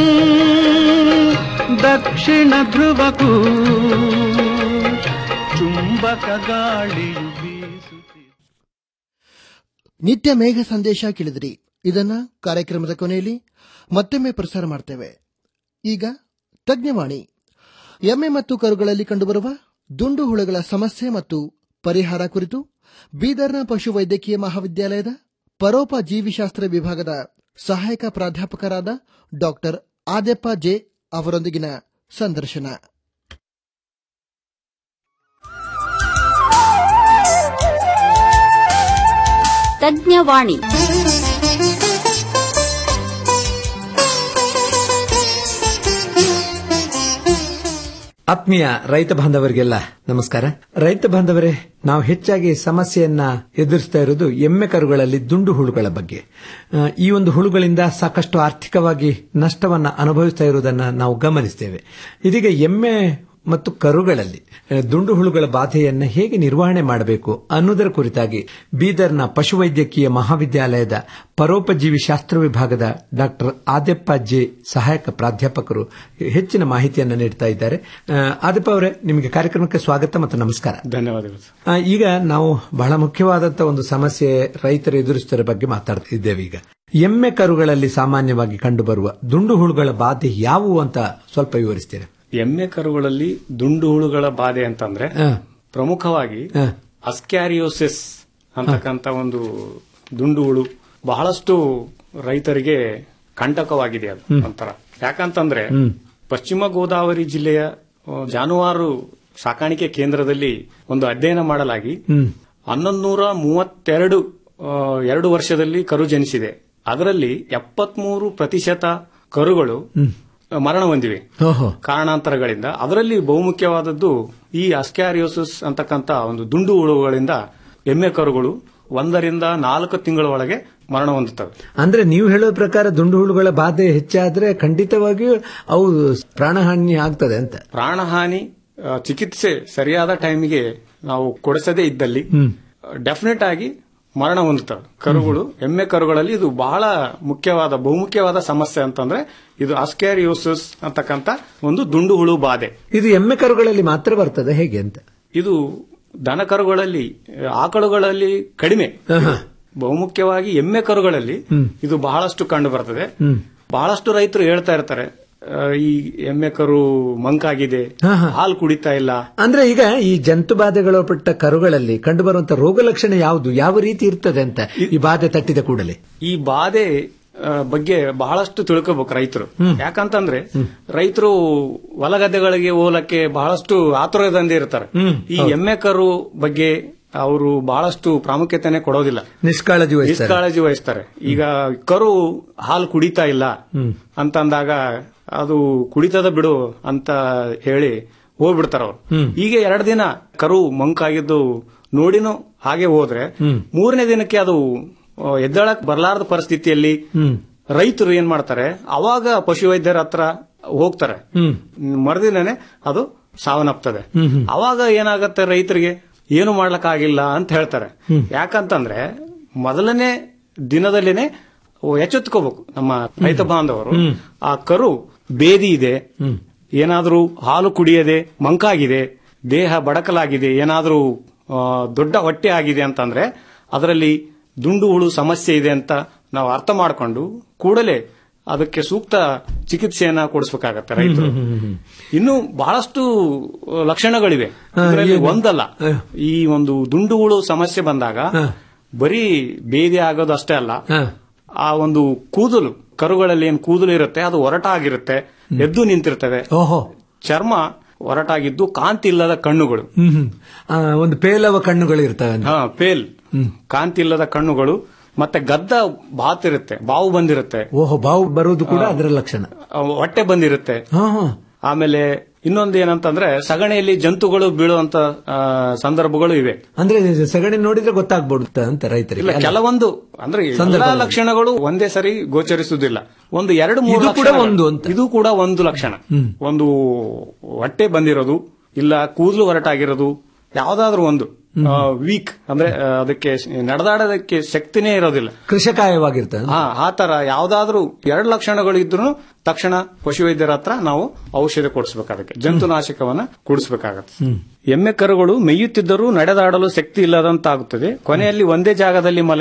ದಕ್ಷಿಣ ಧ್ರುವಕ್ಕೂ ಚುಂಬಕ ಗಾಳಿಯು ಬೀ ನಿತ್ಯ ಮೇಘ ಸಂದೇಶ ಕೇಳಿದಿರಿ ಇದನ್ನ ಕಾರ್ಯಕ್ರಮದ ಕೊನೆಯಲ್ಲಿ ಮತ್ತೊಮ್ಮೆ ಪ್ರಸಾರ ಮಾಡ್ತೇವೆ ಈಗ ತಜ್ಞವಾಣಿ ಎಮ್ಮೆ ಮತ್ತು ಕರುಗಳಲ್ಲಿ ಕಂಡುಬರುವ ದುಂಡು ಹುಳುಗಳ ಸಮಸ್ಯೆ ಮತ್ತು ಪರಿಹಾರ ಕುರಿತು ಬೀದರ್ನ ಪಶುವೈದ್ಯಕೀಯ ಮಹಾವಿದ್ಯಾಲಯದ ಪರೋಪ ಜೀವಿಶಾಸ್ತ್ರ ವಿಭಾಗದ ಸಹಾಯಕ ಪ್ರಾಧ್ಯಾಪಕರಾದ ಡಾಕ್ಟರ್ ಆದ್ಯಪ್ಪ ಜೆ ಅವರೊಂದಿಗಿನ ಸಂದರ್ಶನ ತಜ್ಞವಾಣಿ ಆತ್ಮೀಯ ರೈತ ಬಾಂಧವರಿಗೆಲ್ಲ ನಮಸ್ಕಾರ ರೈತ ಬಾಂಧವರೇ ನಾವು ಹೆಚ್ಚಾಗಿ ಸಮಸ್ಯೆಯನ್ನ ಎದುರಿಸ್ತಾ ಇರೋದು ಎಮ್ಮೆ ಕರುಗಳಲ್ಲಿ ದುಂಡು ಹುಳುಗಳ ಬಗ್ಗೆ ಆ, ಈ ಒಂದು ಹುಳುಗಳಿಂದ ಸಾಕಷ್ಟು ಆರ್ಥಿಕವಾಗಿ ನಷ್ಟವನ್ನ ಅನುಭವಿಸ್ತಾ ಇರುವುದನ್ನ ನಾವು ಗಮನಿಸ್ತೇವೆ ಇದೀಗ ಎಮ್ಮೆ ಮತ್ತು ಕರುಗಳಲ್ಲಿ ಆ, ದುಂಡು ಹುಳುಗಳ ಬಾಧೆಯನ್ನ ಹೇಗೆ ನಿರ್ವಹಣೆ ಮಾಡಬೇಕು ಅನ್ನೋದರ ಕುರಿತಾಗಿ ಬೀದರ್ನ ಪಶುವೈದ್ಯಕೀಯ ಮಹಾವಿದ್ಯಾಲಯದ ಪರೋಪಜೀವಿ ಶಾಸ್ತ್ರ ವಿಭಾಗದ ಡಾಕ್ಟರ್ ಆದ್ಯಪ್ಪ ಜೆ ಸಹಾಯಕ ಪ್ರಾಧ್ಯಾಪಕರು ಹೆಚ್ಚಿನ ಮಾಹಿತಿಯನ್ನು ನೀಡ್ತಾ ಇದ್ದಾರೆ ಆ, ಆದ್ಯಪ್ಪ ಅವರೇ ನಿಮಗೆ ಕಾರ್ಯಕ್ರಮಕ್ಕೆ ಸ್ವಾಗತ ಮತ್ತು ನಮಸ್ಕಾರ ಧನ್ಯವಾದಗಳು ಆ, ಈಗ ನಾವು ಬಹಳ ಮುಖ್ಯವಾದಂತಹ ಒಂದು ಸಮಸ್ಯೆ ರೈತರು ಎದುರಿಸುತ್ತಿರುವ ಬಗ್ಗೆ ಮಾತಾಡ್ತಿದ್ದೇವೆ ಈಗ ಎಮ್ಮೆ ಕರುಗಳಲ್ಲಿ ಸಾಮಾನ್ಯವಾಗಿ ಕಂಡುಬರುವ ದುಂಡು ಹುಳುಗಳ ಬಾಧೆ ಯಾವುವು ಅಂತ ಸ್ವಲ್ಪ ವಿವರಿಸ್ತೀರಾ ಎಮ್ಮೆ ಕರುಗಳಲ್ಲಿ ದುಂಡು ಹುಳುಗಳ ಬಾಧೆ ಅಂತಂದ್ರೆ ಪ್ರಮುಖವಾಗಿ ಅಸ್ಕ್ಯಾರಿಯೋಸಿಸ್ ಅಂತಕ್ಕಂತ ಒಂದು ದುಂಡು ಹುಳು ಬಹಳಷ್ಟು ರೈತರಿಗೆ ಕಂಟಕವಾಗಿದೆ ಅದು ಒಂಥರ ಯಾಕಂತಂದ್ರೆ ಪಶ್ಚಿಮ ಗೋದಾವರಿ ಜಿಲ್ಲೆಯ ಆ, ಜಾನುವಾರು ಸಾಕಾಣಿಕೆ ಕೇಂದ್ರದಲ್ಲಿ ಒಂದು ಅಧ್ಯಯನ ಮಾಡಲಾಗಿ ಹನ್ನೊಂದು ನೂರ ಮೂವತ್ತೆರಡು ಆ, ಎರಡು ವರ್ಷದಲ್ಲಿ ಕರು ಜನಿಸಿದೆ ಅದರಲ್ಲಿ ಎಪ್ಪತ್ಮೂರು ಪ್ರತಿಶತ ಕರುಗಳು ಮರಣ ಹೊಂದಿವೆ ಕಾರಣಾಂತರಗಳಿಂದ ಅದರಲ್ಲಿ ಬಹುಮುಖ್ಯವಾದದ್ದು ಈ ಅಸ್ಕ್ಯಾರಿಯೋಸಿಸ್ ಅಂತಕ್ಕಂತ ಒಂದು ದುಂಡು ಹುಳುಗಳಿಂದ ಎಮ್ಮೆ ಕರುಗಳು ಒಂದರಿಂದ ನಾಲ್ಕು ತಿಂಗಳ ಒಳಗೆ ಮರಣ ಹೊಂದುತ್ತವೆ ಅಂದ್ರೆ ನೀವು ಹೇಳೋ ಪ್ರಕಾರ ದುಂಡು ಹುಳುಗಳ ಬಾಧೆ ಹೆಚ್ಚಾದ್ರೆ ಖಂಡಿತವಾಗಿಯೂ ಅವು ಪ್ರಾಣಹಾನಿ ಆಗ್ತದೆ ಅಂತ ಪ್ರಾಣಹಾನಿ ಆ, ಚಿಕಿತ್ಸೆ ಸರಿಯಾದ ಟೈಮಿಗೆ ನಾವು ಕೊಡಿಸದೇ ಇದ್ದಲ್ಲಿ ಡೆಫಿನೆಟ್ ಆಗಿ ಮರಣ ಹೊಂದುತ್ತವೆ ಕರುಗಳು ಎಮ್ಮೆ ಕರುಗಳಲ್ಲಿ ಇದು ಬಹಳ ಮುಖ್ಯವಾದ ಬಹುಮುಖ್ಯವಾದ ಸಮಸ್ಯೆ ಅಂತಂದ್ರೆ ಇದು ಅಸ್ಕ್ಯಾರಿಯೋಸಿಸ್ ಅಂತಕ್ಕಂತ ಒಂದು ದುಂಡು ಹುಳು ಬಾಧೆ ಇದು ಎಮ್ಮೆ ಕರುಗಳಲ್ಲಿ ಮಾತ್ರ ಬರ್ತದೆ ಹೇಗೆ ಅಂತ ಇದು ದನ ಕರುಗಳಲ್ಲಿ ಆಕಳುಗಳಲ್ಲಿ ಕಡಿಮೆ ಬಹುಮುಖ್ಯವಾಗಿ ಎಮ್ಮೆ ಕರುಗಳಲ್ಲಿ ಇದು ಬಹಳಷ್ಟು ಕಂಡು ಬರ್ತದೆ ಬಹಳಷ್ಟು ರೈತರು ಹೇಳ್ತಾ ಇರ್ತಾರೆ ಆ, ಈ ಎಮ್ಮೆ ಕರು ಮಂಕಾಗಿದೆ ಹಾಲು ಕುಡಿತಾ ಇಲ್ಲ ಅಂದ್ರೆ ಈಗ ಈ ಜಂತು ಬಾಧೆಗೊಳಪಟ್ಟ ಕರುಗಳಲ್ಲಿ ಕಂಡುಬರುವಂತಹ ರೋಗ ಲಕ್ಷಣ ಯಾವುದು ಯಾವ ರೀತಿ ಇರ್ತದೆ ಅಂತ ಈ ಬಾಧೆ ತಟ್ಟಿದ ಕೂಡಲೇ ಈ ಬಾಧೆ ಆ, ಬಗ್ಗೆ ಬಹಳಷ್ಟು ತಿಳ್ಕೋಬೇಕು ರೈತರು ಯಾಕಂತಂದ್ರೆ ರೈತರು ಹೊಲಗದ್ದೆಗಳಿಗೆ ಹೋಲಕ್ಕೆ ಬಹಳಷ್ಟು ಆತುರದಿಂದ ಇರ್ತಾರೆ ಈ ಎಮ್ಮೆ ಕರು ಬಗ್ಗೆ ಅವರು ಬಹಳಷ್ಟು ಪ್ರಾಮುಖ್ಯತೆನೆ ಕೊಡೋದಿಲ್ಲ ನಿಷ್ಕಾಳಜಿ ವಹಿಸ್ತಾರೆ ನಿಷ್ಕಾಳಜಿ ವಹಿಸ್ತಾರೆ ಈಗ ಕರು ಹಾಲು ಕುಡಿತಾ ಇಲ್ಲ ಅಂತಂದಾಗ ಅದು ಕುಡಿತದ ಬಿಡು ಅಂತ ಹೇಳಿ ಹೋಗ್ಬಿಡ್ತಾರ ಅವ್ರು ಈಗ ಎರಡು ದಿನ ಕರು ಮಂಕಾಗಿದ್ದು ನೋಡಿನೂ ಹಾಗೆ ಹೋದ್ರೆ ಮೂರನೇ ದಿನಕ್ಕೆ ಅದು ಆ, ಎದ್ದೇಳಕ್ ಬರ್ಲಾರದ ಪರಿಸ್ಥಿತಿಯಲ್ಲಿ ರೈತರು ಏನ್ ಮಾಡ್ತಾರೆ ಅವಾಗ ಪಶುವೈದ್ಯರ ಹತ್ರ ಹೋಗ್ತಾರೆ ಮರುದಿನನೇ ಅದು ಸಾವನ್ನಪ್ತದೆ ಅವಾಗ ಏನಾಗತ್ತೆ ರೈತರಿಗೆ ಏನು ಮಾಡ್ಲಕ್ಕಾಗಿಲ್ಲ ಅಂತ ಹೇಳ್ತಾರೆ ಯಾಕಂತಂದ್ರೆ ಮೊದಲನೇ ದಿನದಲ್ಲಿನೇ ಎಚ್ಚೆತ್ಕೋಬೇಕು ನಮ್ಮ ರೈತ ಬಾಂಧವರು ಆ ಕರು ಬೇದಿ ಇದೆ ಏನಾದ್ರೂ ಹಾಲು ಕುಡಿಯದೆ ಮಂಕಾಗಿದೆ ದೇಹ ಬಡಕಲಾಗಿದೆ ಏನಾದ್ರೂ ಆ, ದೊಡ್ಡ ಹೊಟ್ಟೆ ಆಗಿದೆ ಅಂತಂದ್ರೆ ಅದರಲ್ಲಿ ದುಂಡು ಹುಳು ಸಮಸ್ಯೆ ಇದೆ ಅಂತ ನಾವು ಅರ್ಥ ಮಾಡಿಕೊಂಡು ಕೂಡಲೇ ಅದಕ್ಕೆ ಸೂಕ್ತ ಚಿಕಿತ್ಸೆಯನ್ನ ಕೊಡಿಸಬೇಕಾಗತ್ತೆ ರೈತರು ಇನ್ನು ಬಹಳಷ್ಟು ಲಕ್ಷಣಗಳಿವೆ ಇದರಲ್ಲಿ ಒಂದಲ್ಲ ಈ ಒಂದು ದುಂಡು ಹುಳು ಸಮಸ್ಯೆ ಬಂದಾಗ ಬರೀ ಬೇದಿ ಆಗೋದು ಅಷ್ಟೇ ಅಲ್ಲ ಆ ಒಂದು ಕೂದಲು ಕರುಗಳಲ್ಲಿ ಏನ್ ಕೂದಲು ಇರುತ್ತೆ ಅದು ಒರಟಾಗಿರುತ್ತೆ ಎದ್ದು ನಿಂತಿರ್ತವೆ ಓಹೋ ಚರ್ಮ ಒರಟಾಗಿದ್ದು ಕಾಂತಿ ಇಲ್ಲದ ಕಣ್ಣುಗಳು ಹ್ಮ್ ಹ್ಮ್. ಆ, ಒಂದು ಪೇಲವ ಕಣ್ಣುಗಳು ಇರ್ತವೆ ಅಂತ. ಹಾ ಪೇಲ್ ಕಾಂತಿ ಇಲ್ಲದ ಕಣ್ಣುಗಳು ಮತ್ತೆ ಗದ್ದ ಬಾತಿರುತ್ತೆ ಬಾವು ಬಂದಿರುತ್ತೆ ಓಹೋ ಬಾವು ಬರುವುದು ಕೂಡ ಅದರ ಲಕ್ಷಣ ಆ, ಹೊಟ್ಟೆ ಬಂದಿರುತ್ತೆ ಹಾ ಹಾ ಆಮೇಲೆ ಇನ್ನೊಂದು ಏನಂತಂದ್ರೆ ಸಗಣಿಯಲ್ಲಿ ಜಂತುಗಳು ಬೀಳುವಂತ ಆ, ಸಂದರ್ಭಗಳು ಇವೆ ಅಂದ್ರೆ ಸಗಣಿ ನೋಡಿದ್ರೆ ಗೊತ್ತಾಗ್ಬಿಡುತ್ತೆ ಅಂತ ಇಲ್ಲ ರೈತರಿಗೆ ಕೆಲವೊಂದು ಅಂದ್ರೆ ಎಲ್ಲಾ ಸಂದರ್ಭದಲ್ಲಿ. ಲಕ್ಷಣಗಳು ಒಂದೇ ಸರಿ ಗೋಚರಿಸುವುದಿಲ್ಲ ಒಂದು ಎರಡು ಮೂರು ಇದು ಕೂಡ ಲಕ್ಷಣಗಳು. ಒಂದು ಅಂತ. ಇದು ಕೂಡ ಒಂದು ಲಕ್ಷಣ ಒಂದು ಹೊಟ್ಟೆ ಬಂದಿರೋದು ಇಲ್ಲ ಕೂದಲು ಹೊರಟಾಗಿರೋದು ಯಾವ್ದಾದ್ರು ಒಂದು ವೀಕ್ ಅಂದ್ರೆ ಆ, ಅದಕ್ಕೆ ನಡೆದಾಡೋದಕ್ಕೆ ಶಕ್ತಿನೇ ಇರೋದಿಲ್ಲ ಕೃಷಕಾಯವಾಗಿರ್ತದೆ ಹಾ ಆ ತರ ಯಾವ್ದಾದ್ರು ಎರಡು ಲಕ್ಷಣಗಳು ಇದ್ರು ತಕ್ಷಣ ಪಶುವೈದ್ಯರ ಹತ್ರ ನಾವು ಔಷಧ ಕೊಡಿಸ್ಬೇಕು ಅದಕ್ಕೆ ಜಂತುನಾಶಕವನ್ನ ಕುಡಿಸ್ಬೇಕಾಗತ್ತೆ ಎಮ್ಮೆ ಕರುಗಳು ಮೇಯುತ್ತಿದ್ದರೂ ನಡೆದಾಡಲು ಶಕ್ತಿ ಇಲ್ಲದಂತಾಗುತ್ತದೆ ಕೊನೆಯಲ್ಲಿ ಒಂದೇ ಜಾಗದಲ್ಲಿ ಮಲಗಿ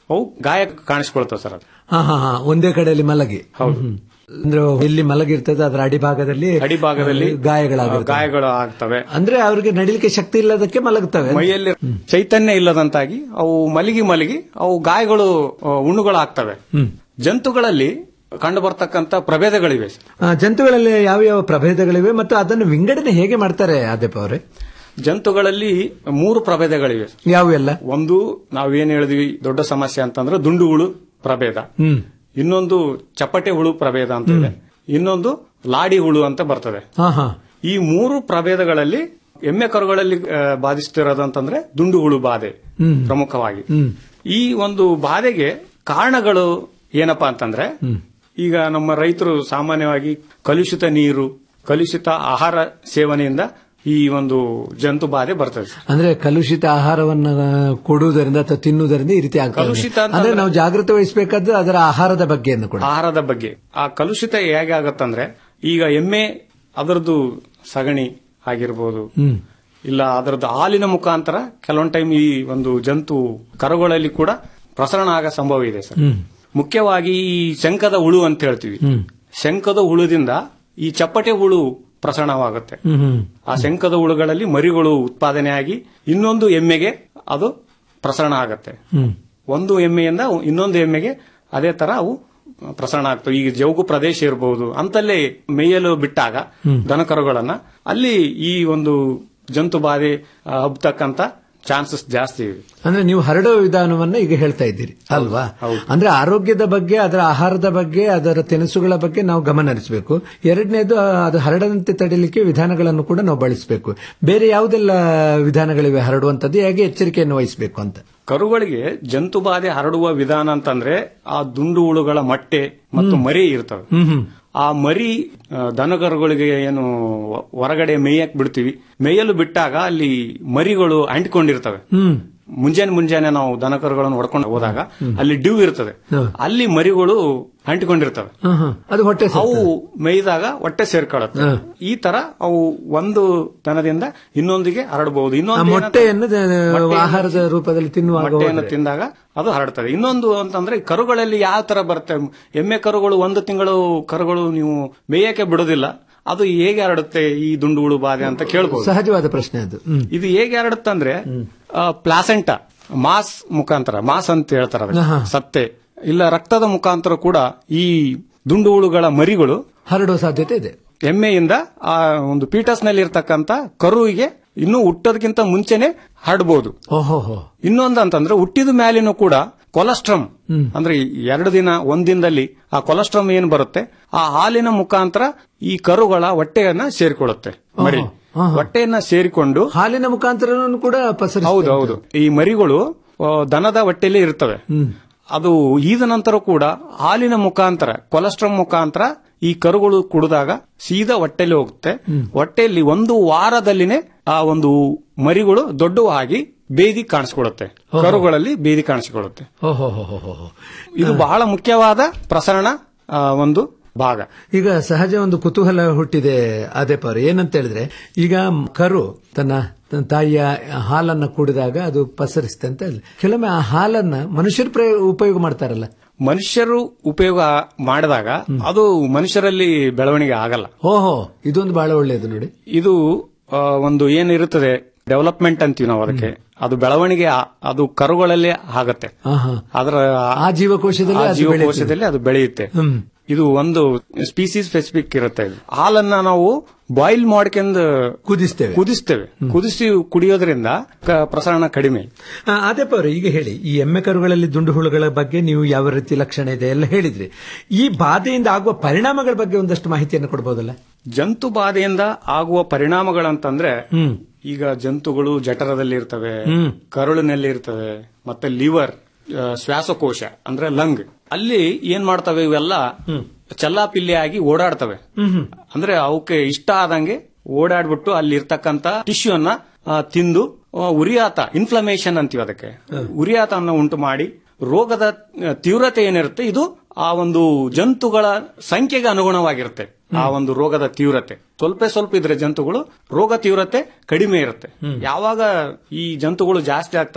ಅವು ಗಾಯ ಕಾಣಿಸ್ಕೊಳ್ತಾವೆ ಸರ್ ಅದು ಹಾ ಹಾ ಹಾ ಒಂದೇ ಕಡೆಯಲ್ಲಿ ಮಲಗಿ ಹೌದು. ಹ್ಮ್. ಅಂದ್ರೆ ಎಲ್ಲಿ ಮಲಗಿರ್ತದೆ ಅದರ ಅಡಿಭಾಗದಲ್ಲಿ ಅಡಿಭಾಗದಲ್ಲಿ ಆ, ಗಾಯಗಳಾಗ ಗಾಯಗಳು ಆಗ್ತವೆ ಅಂದ್ರೆ ಅವ್ರಿಗೆ ನಡಿಲಿಕ್ಕೆ ಶಕ್ತಿ ಇಲ್ಲದಕ್ಕೆ ಮಲಗುತ್ತವೆ ಮೈಯಲ್ಲಿ ಚೈತನ್ಯ ಇಲ್ಲದಂತಾಗಿ ಅವು ಮಲಗಿ ಮಲಗಿ ಅವು ಗಾಯಗಳು ಆ, ಹುಣ್ಣುಗಳಾಗ್ತವೆ ಹ್ಮ್. ಜಂತುಗಳಲ್ಲಿ ಕಂಡು ಬರ್ತಕ್ಕಂತ ಪ್ರಭೇದಗಳಿವೆ ಸರ್. ಆ, ಜಂತುಗಳಲ್ಲಿ ಯಾವ ಯಾವ ಪ್ರಭೇದಗಳಿವೆ ಮತ್ತು ಅದನ್ನು ವಿಂಗಡಣೆ ಹೇಗೆ ಮಾಡ್ತಾರೆ ಆದೇಪ ಅವರೇ ಜಂತುಗಳಲ್ಲಿ ಮೂರು ಪ್ರಭೇದಗಳಿವೆ ಸರ್. ಯಾವೆಲ್ಲ ಒಂದು ನಾವೇನ್ ಹೇಳಿದ್ವಿ ದೊಡ್ಡ ಸಮಸ್ಯೆ ಅಂತಂದ್ರೆ ದುಂಡು ಹುಳು ಪ್ರಭೇದ ಹ್ಮ್ ಇನ್ನೊಂದು ಚಪ್ಪಟೆ ಹುಳು ಪ್ರಭೇದ ಅಂತ ಇದೆ ಇನ್ನೊಂದು ಲಾಡಿ ಹುಳು ಅಂತ ಬರ್ತದೆ ಹಾ ಹಾ ಈ ಮೂರು ಪ್ರಭೇದಗಳಲ್ಲಿ ಎಮ್ಮೆ ಕರುಗಳಲ್ಲಿ ಆ, ಬಾಧಿಸ್ತಿರೋದಂತಂದ್ರೆ ದುಂಡು ಹುಳು ಬಾಧೆ ಹ್ಮ್. ಪ್ರಮುಖವಾಗಿ ಹ್ಮ್ ಈ ಒಂದು ಬಾಧೆಗೆ ಕಾರಣಗಳು ಏನಪ್ಪಾ ಅಂತಂದ್ರೆ ಈಗ ನಮ್ಮ ರೈತರು ಸಾಮಾನ್ಯವಾಗಿ ಕಲುಷಿತ ನೀರು ಕಲುಷಿತ ಆಹಾರ ಸೇವನೆಯಿಂದ ಈ ಒಂದು ಜಂತು ಬಾಧೆ ಬರ್ತದೆ ಅಂದ್ರೆ ಕಲುಷಿತ ಆಹಾರವನ್ನ ಕೊಡುವುದರಿಂದ ಅಥವಾ ತಿನ್ನುವುದರಿಂದ ಈ ರೀತಿ ಆಗ್ತದೆ ಕಲುಷಿತ ಅಂತಂದ್ರೆ- ಅಂದ್ರೆ ನಾವು ಜಾಗೃತಿ ವಹಿಸಬೇಕಾದ್ರೆ ಅದರ ಆಹಾರದ ಬಗ್ಗೆಯನ್ನು ಕೂಡ ಆಹಾರದ ಬಗ್ಗೆ ಆ ಕಲುಷಿತ ಹೇಗೆ ಆಗತ್ತಂದ್ರೆ ಈಗ ಎಮ್ಮೆ ಅದರದ್ದು ಸಗಣಿ ಆಗಿರ್ಬೋದು ಹ್ಮ್ ಇಲ್ಲ ಅದರದ್ದು ಹಾಲಿನ ಮುಖಾಂತರ ಕೆಲವೊಂದು ಟೈಮ್ ಈ ಒಂದು ಜಂತು ಕರುಗಳಲ್ಲಿ ಕೂಡ ಪ್ರಸರಣ ಆಗ ಸಂಭವ ಇದೆ ಸರ್ ಹ್ಮ್ ಮುಖ್ಯವಾಗಿ ಈ ಶಂಕದ ಹುಳು ಅಂತ ಹೇಳ್ತೀವಿ ಹ್ಮ್ ಶಂಕದ ಹುಳುದಿಂದ ಈ ಚಪ್ಪಟೆ ಹುಳು ಪ್ರಸರಣವಾಗುತ್ತೆ ಹ್ಮ್ ಹ್ಮ್ ಆ ಶಂಕದ ಹುಳುಗಳಲ್ಲಿ ಮರಿಗಳು ಉತ್ಪಾದನೆ ಆಗಿ ಇನ್ನೊಂದು ಎಮ್ಮೆಗೆ ಅದು ಪ್ರಸರಣ ಆಗತ್ತೆ ಹ್ಮ್ ಒಂದು ಎಮ್ಮೆಯಿಂದ ಇನ್ನೊಂದು ಎಮ್ಮೆಗೆ ಅದೇ ತರ ಅವು ಪ್ರಸರಣ ಆಗ್ತವೆ ಈಗ ಜೌಗು ಪ್ರದೇಶ ಇರಬಹುದು ಅಂತಲ್ಲೇ ಮೇಯಲು ಬಿಟ್ಟಾಗ ಹ್ಮ್. ದನಕರುಗಳನ್ನ ಅಲ್ಲಿ ಈ ಒಂದು ಜಂತು ಬಾಧೆ ಆ, ಹಬ್ತಕ್ಕಂತ ಚಾನ್ಸಸ್ ಜಾಸ್ತಿ ಇದೆ ಅಂದ್ರೆ ನೀವು ಹರಡುವ ವಿಧಾನವನ್ನ ಈಗ ಹೇಳ್ತಾ ಇದ್ದೀರಿ ಅಲ್ವಾ ಅಂದ್ರೆ ಆರೋಗ್ಯದ ಬಗ್ಗೆ ಅದರ ಆಹಾರದ ಬಗ್ಗೆ ಅದರ ತಿನಿಸುಗಳ ಬಗ್ಗೆ ನಾವು ಗಮನ ಹರಿಸಬೇಕು ಎರಡನೇದು ಆ, ಅದು ಹರಡದಂತೆ ತಡೆಯಲಿಕ್ಕೆ ವಿಧಾನಗಳನ್ನು ಕೂಡ ನಾವು ಬಳಸಬೇಕು ಬೇರೆ ಯಾವುದೆಲ್ಲ ವಿಧಾನಗಳಿವೆ ಹರಡುವಂತದ್ದು ಹೇಗೆ ಎಚ್ಚರಿಕೆಯನ್ನು ವಹಿಸಬೇಕು ಅಂತ ಕರುಗಳಿಗೆ ಜಂತು ಬಾಧೆ ಹರಡುವ ವಿಧಾನ ಅಂತಂದ್ರೆ ಆ ದುಂಡು ಹುಳುಗಳ ಮೊಟ್ಟೆ ಮತ್ತು ಮರಿ ಇರ್ತವೆ ಹ್ಮ್ ಹ್ಮ್ ಆ ಮರಿ ಆ, ದನಕರುಗಳಿಗೆ ಏನು ಹೊ- ಹೊರಗಡೆ ಮೇಯಕ್ ಬಿಡ್ತೀವಿ ಮೇಯಲು ಬಿಟ್ಟಾಗ ಅಲ್ಲಿ ಮರಿಗಳು ಅಂಟಿಕೊಂಡಿರ್ತವೆ ಹ್ಮ್ ಮುಂಜಾನೆ ಮುಂಜಾನೆ ನಾವು ದನಕರುಗಳನ್ನು ಹೊಡ್ಕೊಂಡು ಹೋದಾಗ ಅಲ್ಲಿ ಡ್ಯೂ ಇರ್ತದೆ ಹ್ಮ್. ಅಲ್ಲಿ ಮರಿಗಳು ಅಂಟಿಕೊಂಡಿರ್ತವೆ ಹ್ಮ್, ಹ್ಮ್. ಅದು ಹೊಟ್ಟೆ ಅವು ಮೇಯ್ದಾಗ ಹೊಟ್ಟೆ ಸೇರ್ಕೊಳ್ಳುತ್ತೆ ಹ್ಮ್. ಈ ತರ ಅವು ಒಂದು ದನದಿಂದ ಇನ್ನೊಂದಿಗೆ ಹರಡಬಹುದು ಆ ಇನ್ನೊಂದು ಮೊಟ್ಟೆಯನ್ನು ದ- ಮೊಟ್ಟೆಯನ್ನು ಆಹಾರದ ರೂಪದಲ್ಲಿ ತಿನ್ನುವಾಗ ಮೊಟ್ಟೆಯನ್ನು ಹೋದ್ರೆ. ತಿಂದಾಗ ಅದು ಹರಡ್ತದೆ ಇನ್ನೊಂದು ಅಂತಂದ್ರೆ ಈ ಕರುಗಳಲ್ಲಿ ಯಾವ ತರ ಬರುತ್ತೆ ಎಮ್ಮೆ ಕರುಗಳು ಒಂದು ತಿಂಗಳು ಕರುಗಳು ನೀವು ಮೇಯಕ್ಕೆ ಬಿಡೋದಿಲ್ಲ ಅದು ಹೇಗೆ ಹರಡುತ್ತೆ ಈ ದುಂಡು ಹುಳು ಬಾಧೆ ಅಂತ ಕೇಳ್ಬೋದು ಸಹಜವಾದ ಪ್ರಶ್ನೆ ಅದು ಹ್ಮ್ ಇದು ಹೇಗೆ ಹರಡುತ್ತಂದ್ರೆ ಪ್ಲಾಸೆಂಟ ಮಾಸ್ ಮುಖಾಂತರ ಮಾಸ್ ಅಂತ ಹೇಳ್ತಾರೆ ಅದಕ್ಕೆ. ಆಹಾ. ಸತ್ತೆ ಇಲ್ಲ ರಕ್ತದ ಮುಖಾಂತರ ಕೂಡ ಈ ದುಂಡು ಹುಳುಗಳ ಮರಿಗಳು ಹರಡುವ ಸಾಧ್ಯತೆ ಇದೆ ಎಮ್ಮೆಯಿಂದ ಆ ಒಂದು ಪೀಟಸ್ ನಲ್ಲಿ ಇರ್ತಕ್ಕಂತ ಕರುವಿಗೆ ಇನ್ನೂ ಹುಟ್ಟೋದಕ್ಕಿಂತ ಮುಂಚೆನೆ ಹರಡಬಹುದು ಓಹೋ ಹೋ ಇನ್ನೊಂದು ಅಂತಂದ್ರೆ ಹುಟ್ಟಿದ ಮ್ಯಾಲಿನೂ ಕೂಡ ಕೊಲೆಸ್ಟ್ರಮ್ ಅಂದ್ರೆ ಈ ಎರಡು ದಿನ ಒಂದ್ ದಿನದಲ್ಲಿ ಆ ಕೊಲೆಸ್ಟ್ರಮ್ ಏನ್ ಬರುತ್ತೆ ಆ ಹಾಲಿನ ಮುಖಾಂತರ ಈ ಕರುಗಳ ಹೊಟ್ಟೆಯನ್ನ ಸೇರಿಕೊಳ್ಳುತ್ತೆ ಮರಿ ಹೊಟ್ಟೆಯನ್ನ ಸೇರಿಕೊಂಡು ಹಾಲಿನ ಮುಖಾಂತರ ಕೂಡ ಪಸರಿಸ್ತದೆ. ಹೌದು ಹೌದು ಈ ಮರಿಗಳು ಆ, ದನದ ಹೊಟ್ಟೆಯಲ್ಲಿ ಇರ್ತವೆ ಅದು ಈದ ನಂತರ ಕೂಡ ಹಾಲಿನ ಮುಖಾಂತರ ಕೊಲೆಸ್ಟ್ರಾಲ್ ಮುಖಾಂತರ ಈ ಕರುಗಳು ಕುಡಿದಾಗ ಸೀದಾ ಹೊಟ್ಟೆಲಿ ಹೋಗುತ್ತೆ ಹೊಟ್ಟೆಯಲ್ಲಿ ಒಂದು ವಾರದಲ್ಲಿನೇ ಆ ಒಂದು ಮರಿಗಳು ದೊಡ್ಡವಾಗಿ ಬೇದಿ ಕಾಣಿಸ್ಕೊಳ್ಳುತ್ತೆ ಓಹೋ. ಕರುಗಳಲ್ಲಿ ಬೇದಿ ಕಾಣಿಸಿಕೊಳ್ಳುತ್ತೆ ಓಹೋ ಹೋ ಹೋ ಹೋ ಹೋ. ಇದು ಬಹಳ ಮುಖ್ಯವಾದ ಪ್ರಸರಣ ಆ, ಒಂದು ಭಾಗ ಈಗ ಸಹಜ ಒಂದು ಕುತೂಹಲ ಹುಟ್ಟಿದೆ ಅದೇ ಪರ ಏನಂತ ಹೇಳಿದ್ರೆ ಈಗ ಕರು ತನ್ನ ತನ್ನ ತಾಯಿಯ ಹಾಲನ್ನ ಕುಡಿದಾಗ ಅದು ಪಸರಿಸುತ್ತೆ ಅಂತ ಹೇಳಿ ಕೆಲವೊಮ್ಮೆ ಆ ಹಾಲನ್ನ ಮನುಷ್ಯರು ಪ್ರಯೋಗ ಉಪಯೋಗ ಮಾಡ್ತಾರಲ್ಲ ಮನುಷ್ಯರು ಉಪಯೋಗ ಮಾಡಿದಾಗ ಅದು ಮನುಷ್ಯರಲ್ಲಿ ಬೆಳವಣಿಗೆ ಆಗಲ್ಲ ಓಹೋ ಇದೊಂದು ಬಹಳ ಒಳ್ಳೆಯದು ನೋಡಿ ಇದು ಆ, ಒಂದು ಏನಿರುತ್ತದೆ ಡೆವಲಪ್ಮೆಂಟ್ ಅಂತೀವಿ ನಾವು ಅದಕ್ಕೆ ಅದು ಬೆಳವಣಿಗೆ ಆ- ಅದು ಕರುಗಳಲ್ಲೇ ಆಗತ್ತೆ ಆಹಾ. ಅದರ ಆ ಜೀವಕೋಶದಲ್ಲಿ ಆ ಅದು ಜೀವಕೋಶದಲ್ಲಿ ಅದು ಬೆಳೆಯುತ್ತೆ ಹ್ಮ್. ಇದು ಒಂದು ಸ್ಪೀಸೀಸ್ ಸ್ಪೆಸಿಫಿಕ್ ಇರುತ್ತೆ ಇದು. ಹಾಲನ್ನ ನಾವು ಬಾಯ್ಲ್ ಮಾಡ್ಕೊಂಡು ಕುದಿಸ್ತೇವೆ ಕುದಿಸ್ತೇವೆ ಕುದಿಸಿ ಕುಡಿಯೋದ್ರಿಂದ ಕ- ಪ್ರಸರಣ ಕಡಿಮೆ ಆ, ಅದೇ ಪರ ಈಗ ಹೇಳಿ ಈ ಎಮ್ಮೆ ಕರುಗಳಲ್ಲಿ ದುಂಡು ಹುಳುಗಳ ಬಗ್ಗೆ ನೀವು ಯಾವ ರೀತಿ ಲಕ್ಷಣ ಇದೆ ಎಲ್ಲ ಹೇಳಿದ್ರಿ ಈ ಬಾಧೆಯಿಂದ ಆಗುವ ಪರಿಣಾಮಗಳ ಬಗ್ಗೆ ಒಂದಷ್ಟು ಮಾಹಿತಿಯನ್ನು ಕೊಡಬಹುದಲ್ಲ ಜಂತು ಬಾಧೆಯಿಂದ ಆಗುವ ಪರಿಣಾಮಗಳಂತಂದ್ರೆ ಹ್ಮ್ ಈಗ ಜಂತುಗಳು ಜಠರದಲ್ಲಿ ಇರ್ತವೆ ಹ್ಮ್. ಕರುಳಿನಲ್ಲಿ ಇರ್ತವೆ ಮತ್ತೆ ಲಿವರ್ ಆ, ಶ್ವಾಸಕೋಶ ಅಂದ್ರೆ ಲಂಗ್ ಅಲ್ಲಿ ಏನ್ ಮಾಡ್ತವೆ ಇವೆಲ್ಲ ಚಲ್ಲಾಪಿಲ್ಲಿ ಆಗಿ ಓಡಾಡ್ತವೆ ಹ್ಮ್ ಅಂದ್ರೆ ಅವಕ್ಕೆ ಇಷ್ಟ ಆದಂಗೆ ಓಡಾಡ್ಬಿಟ್ಟು ಅಲ್ಲಿ ಇರ್ತಕ್ಕಂತ ಟಿಶ್ಯೂ ಅನ್ನ ಆ, ತಿಂದು ಆ, ಉರಿಯಾತ ಇನ್ಫ್ಲಮೇಷನ್ ಅಂತೀವಿ ಅದಕ್ಕೆ ಉರಿಯಾತವನ್ನು ಉಂಟು ಮಾಡಿ ರೋಗದ ಆ, ತೀವ್ರತೆ ಏನಿರುತ್ತೆ ಇದು ಆ ಒಂದು ಜಂತುಗಳ ಸಂಖ್ಯೆಗೆ ಅನುಗುಣವಾಗಿರುತ್ತೆ ಆ ಒಂದು ರೋಗದ ತೀವ್ರತೆ ಸ್ವಲ್ಪ ಸ್ವಲ್ಪ ಇದ್ರೆ ಜಂತುಗಳು ರೋಗ ತೀವ್ರತೆ ಕಡಿಮೆ ಇರುತ್ತೆ ಯಾವಾಗ ಈ ಜಂತುಗಳು ಜಾಸ್ತಿ ಆಗ್ತವೆ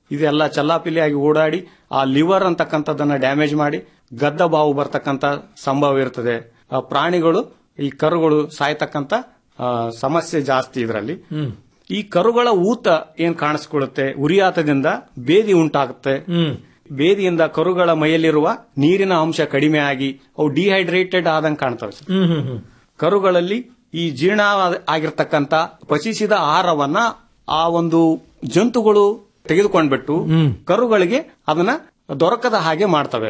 ಇದೆಲ್ಲ ಚಲ್ಲಾಪಿಲ್ಲಿಯಾಗಿ ಓಡಾಡಿ ಆ ಲಿವರ್ ಅಂತಕ್ಕಂಥದ್ದನ್ನ ಡ್ಯಾಮೇಜ್ ಮಾಡಿ ಗದ್ದ ಬಾವು ಬರ್ತಕ್ಕಂಥ ಸಂಭವ ಇರ್ತದೆ ಆ ಪ್ರಾಣಿಗಳು ಈ ಕರುಗಳು ಸಾಯ್ತಕ್ಕಂಥ ಆ, ಸಮಸ್ಯೆ ಜಾಸ್ತಿ ಇದರಲ್ಲಿ ಈ ಕರುಗಳ ಊತ ಏನ್ ಕಾಣಿಸ್ಕೊಳ್ಳುತ್ತೆ ಉರಿಯಾತದಿಂದ ಬೇದಿ ಉಂಟಾಗುತ್ತೆ ಬೇದಿಯಿಂದ ಕರುಗಳ ಮೈಯಲ್ಲಿರುವ ನೀರಿನ ಅಂಶ ಕಡಿಮೆ ಆಗಿ ಅವು ಡಿಹೈಡ್ರೇಟೆಡ್ ಆದಂಗೆ ಕಾಣ್ತವೆ ಸರ್. ಕರುಗಳಲ್ಲಿ ಈ ಜೀರ್ಣ ಆಗಿರ್ತಕ್ಕಂಥ ಪಚಿಸಿದ ಆಹಾರವನ್ನ ಆ ಒಂದು ಜಂತುಗಳು ತೆಗೆದುಕೊಂಡ್ಬಿಟ್ಟು ಕರುಗಳಿಗೆ ಅದನ್ನ ದೊರಕದ ಹಾಗೆ ಮಾಡ್ತವೆ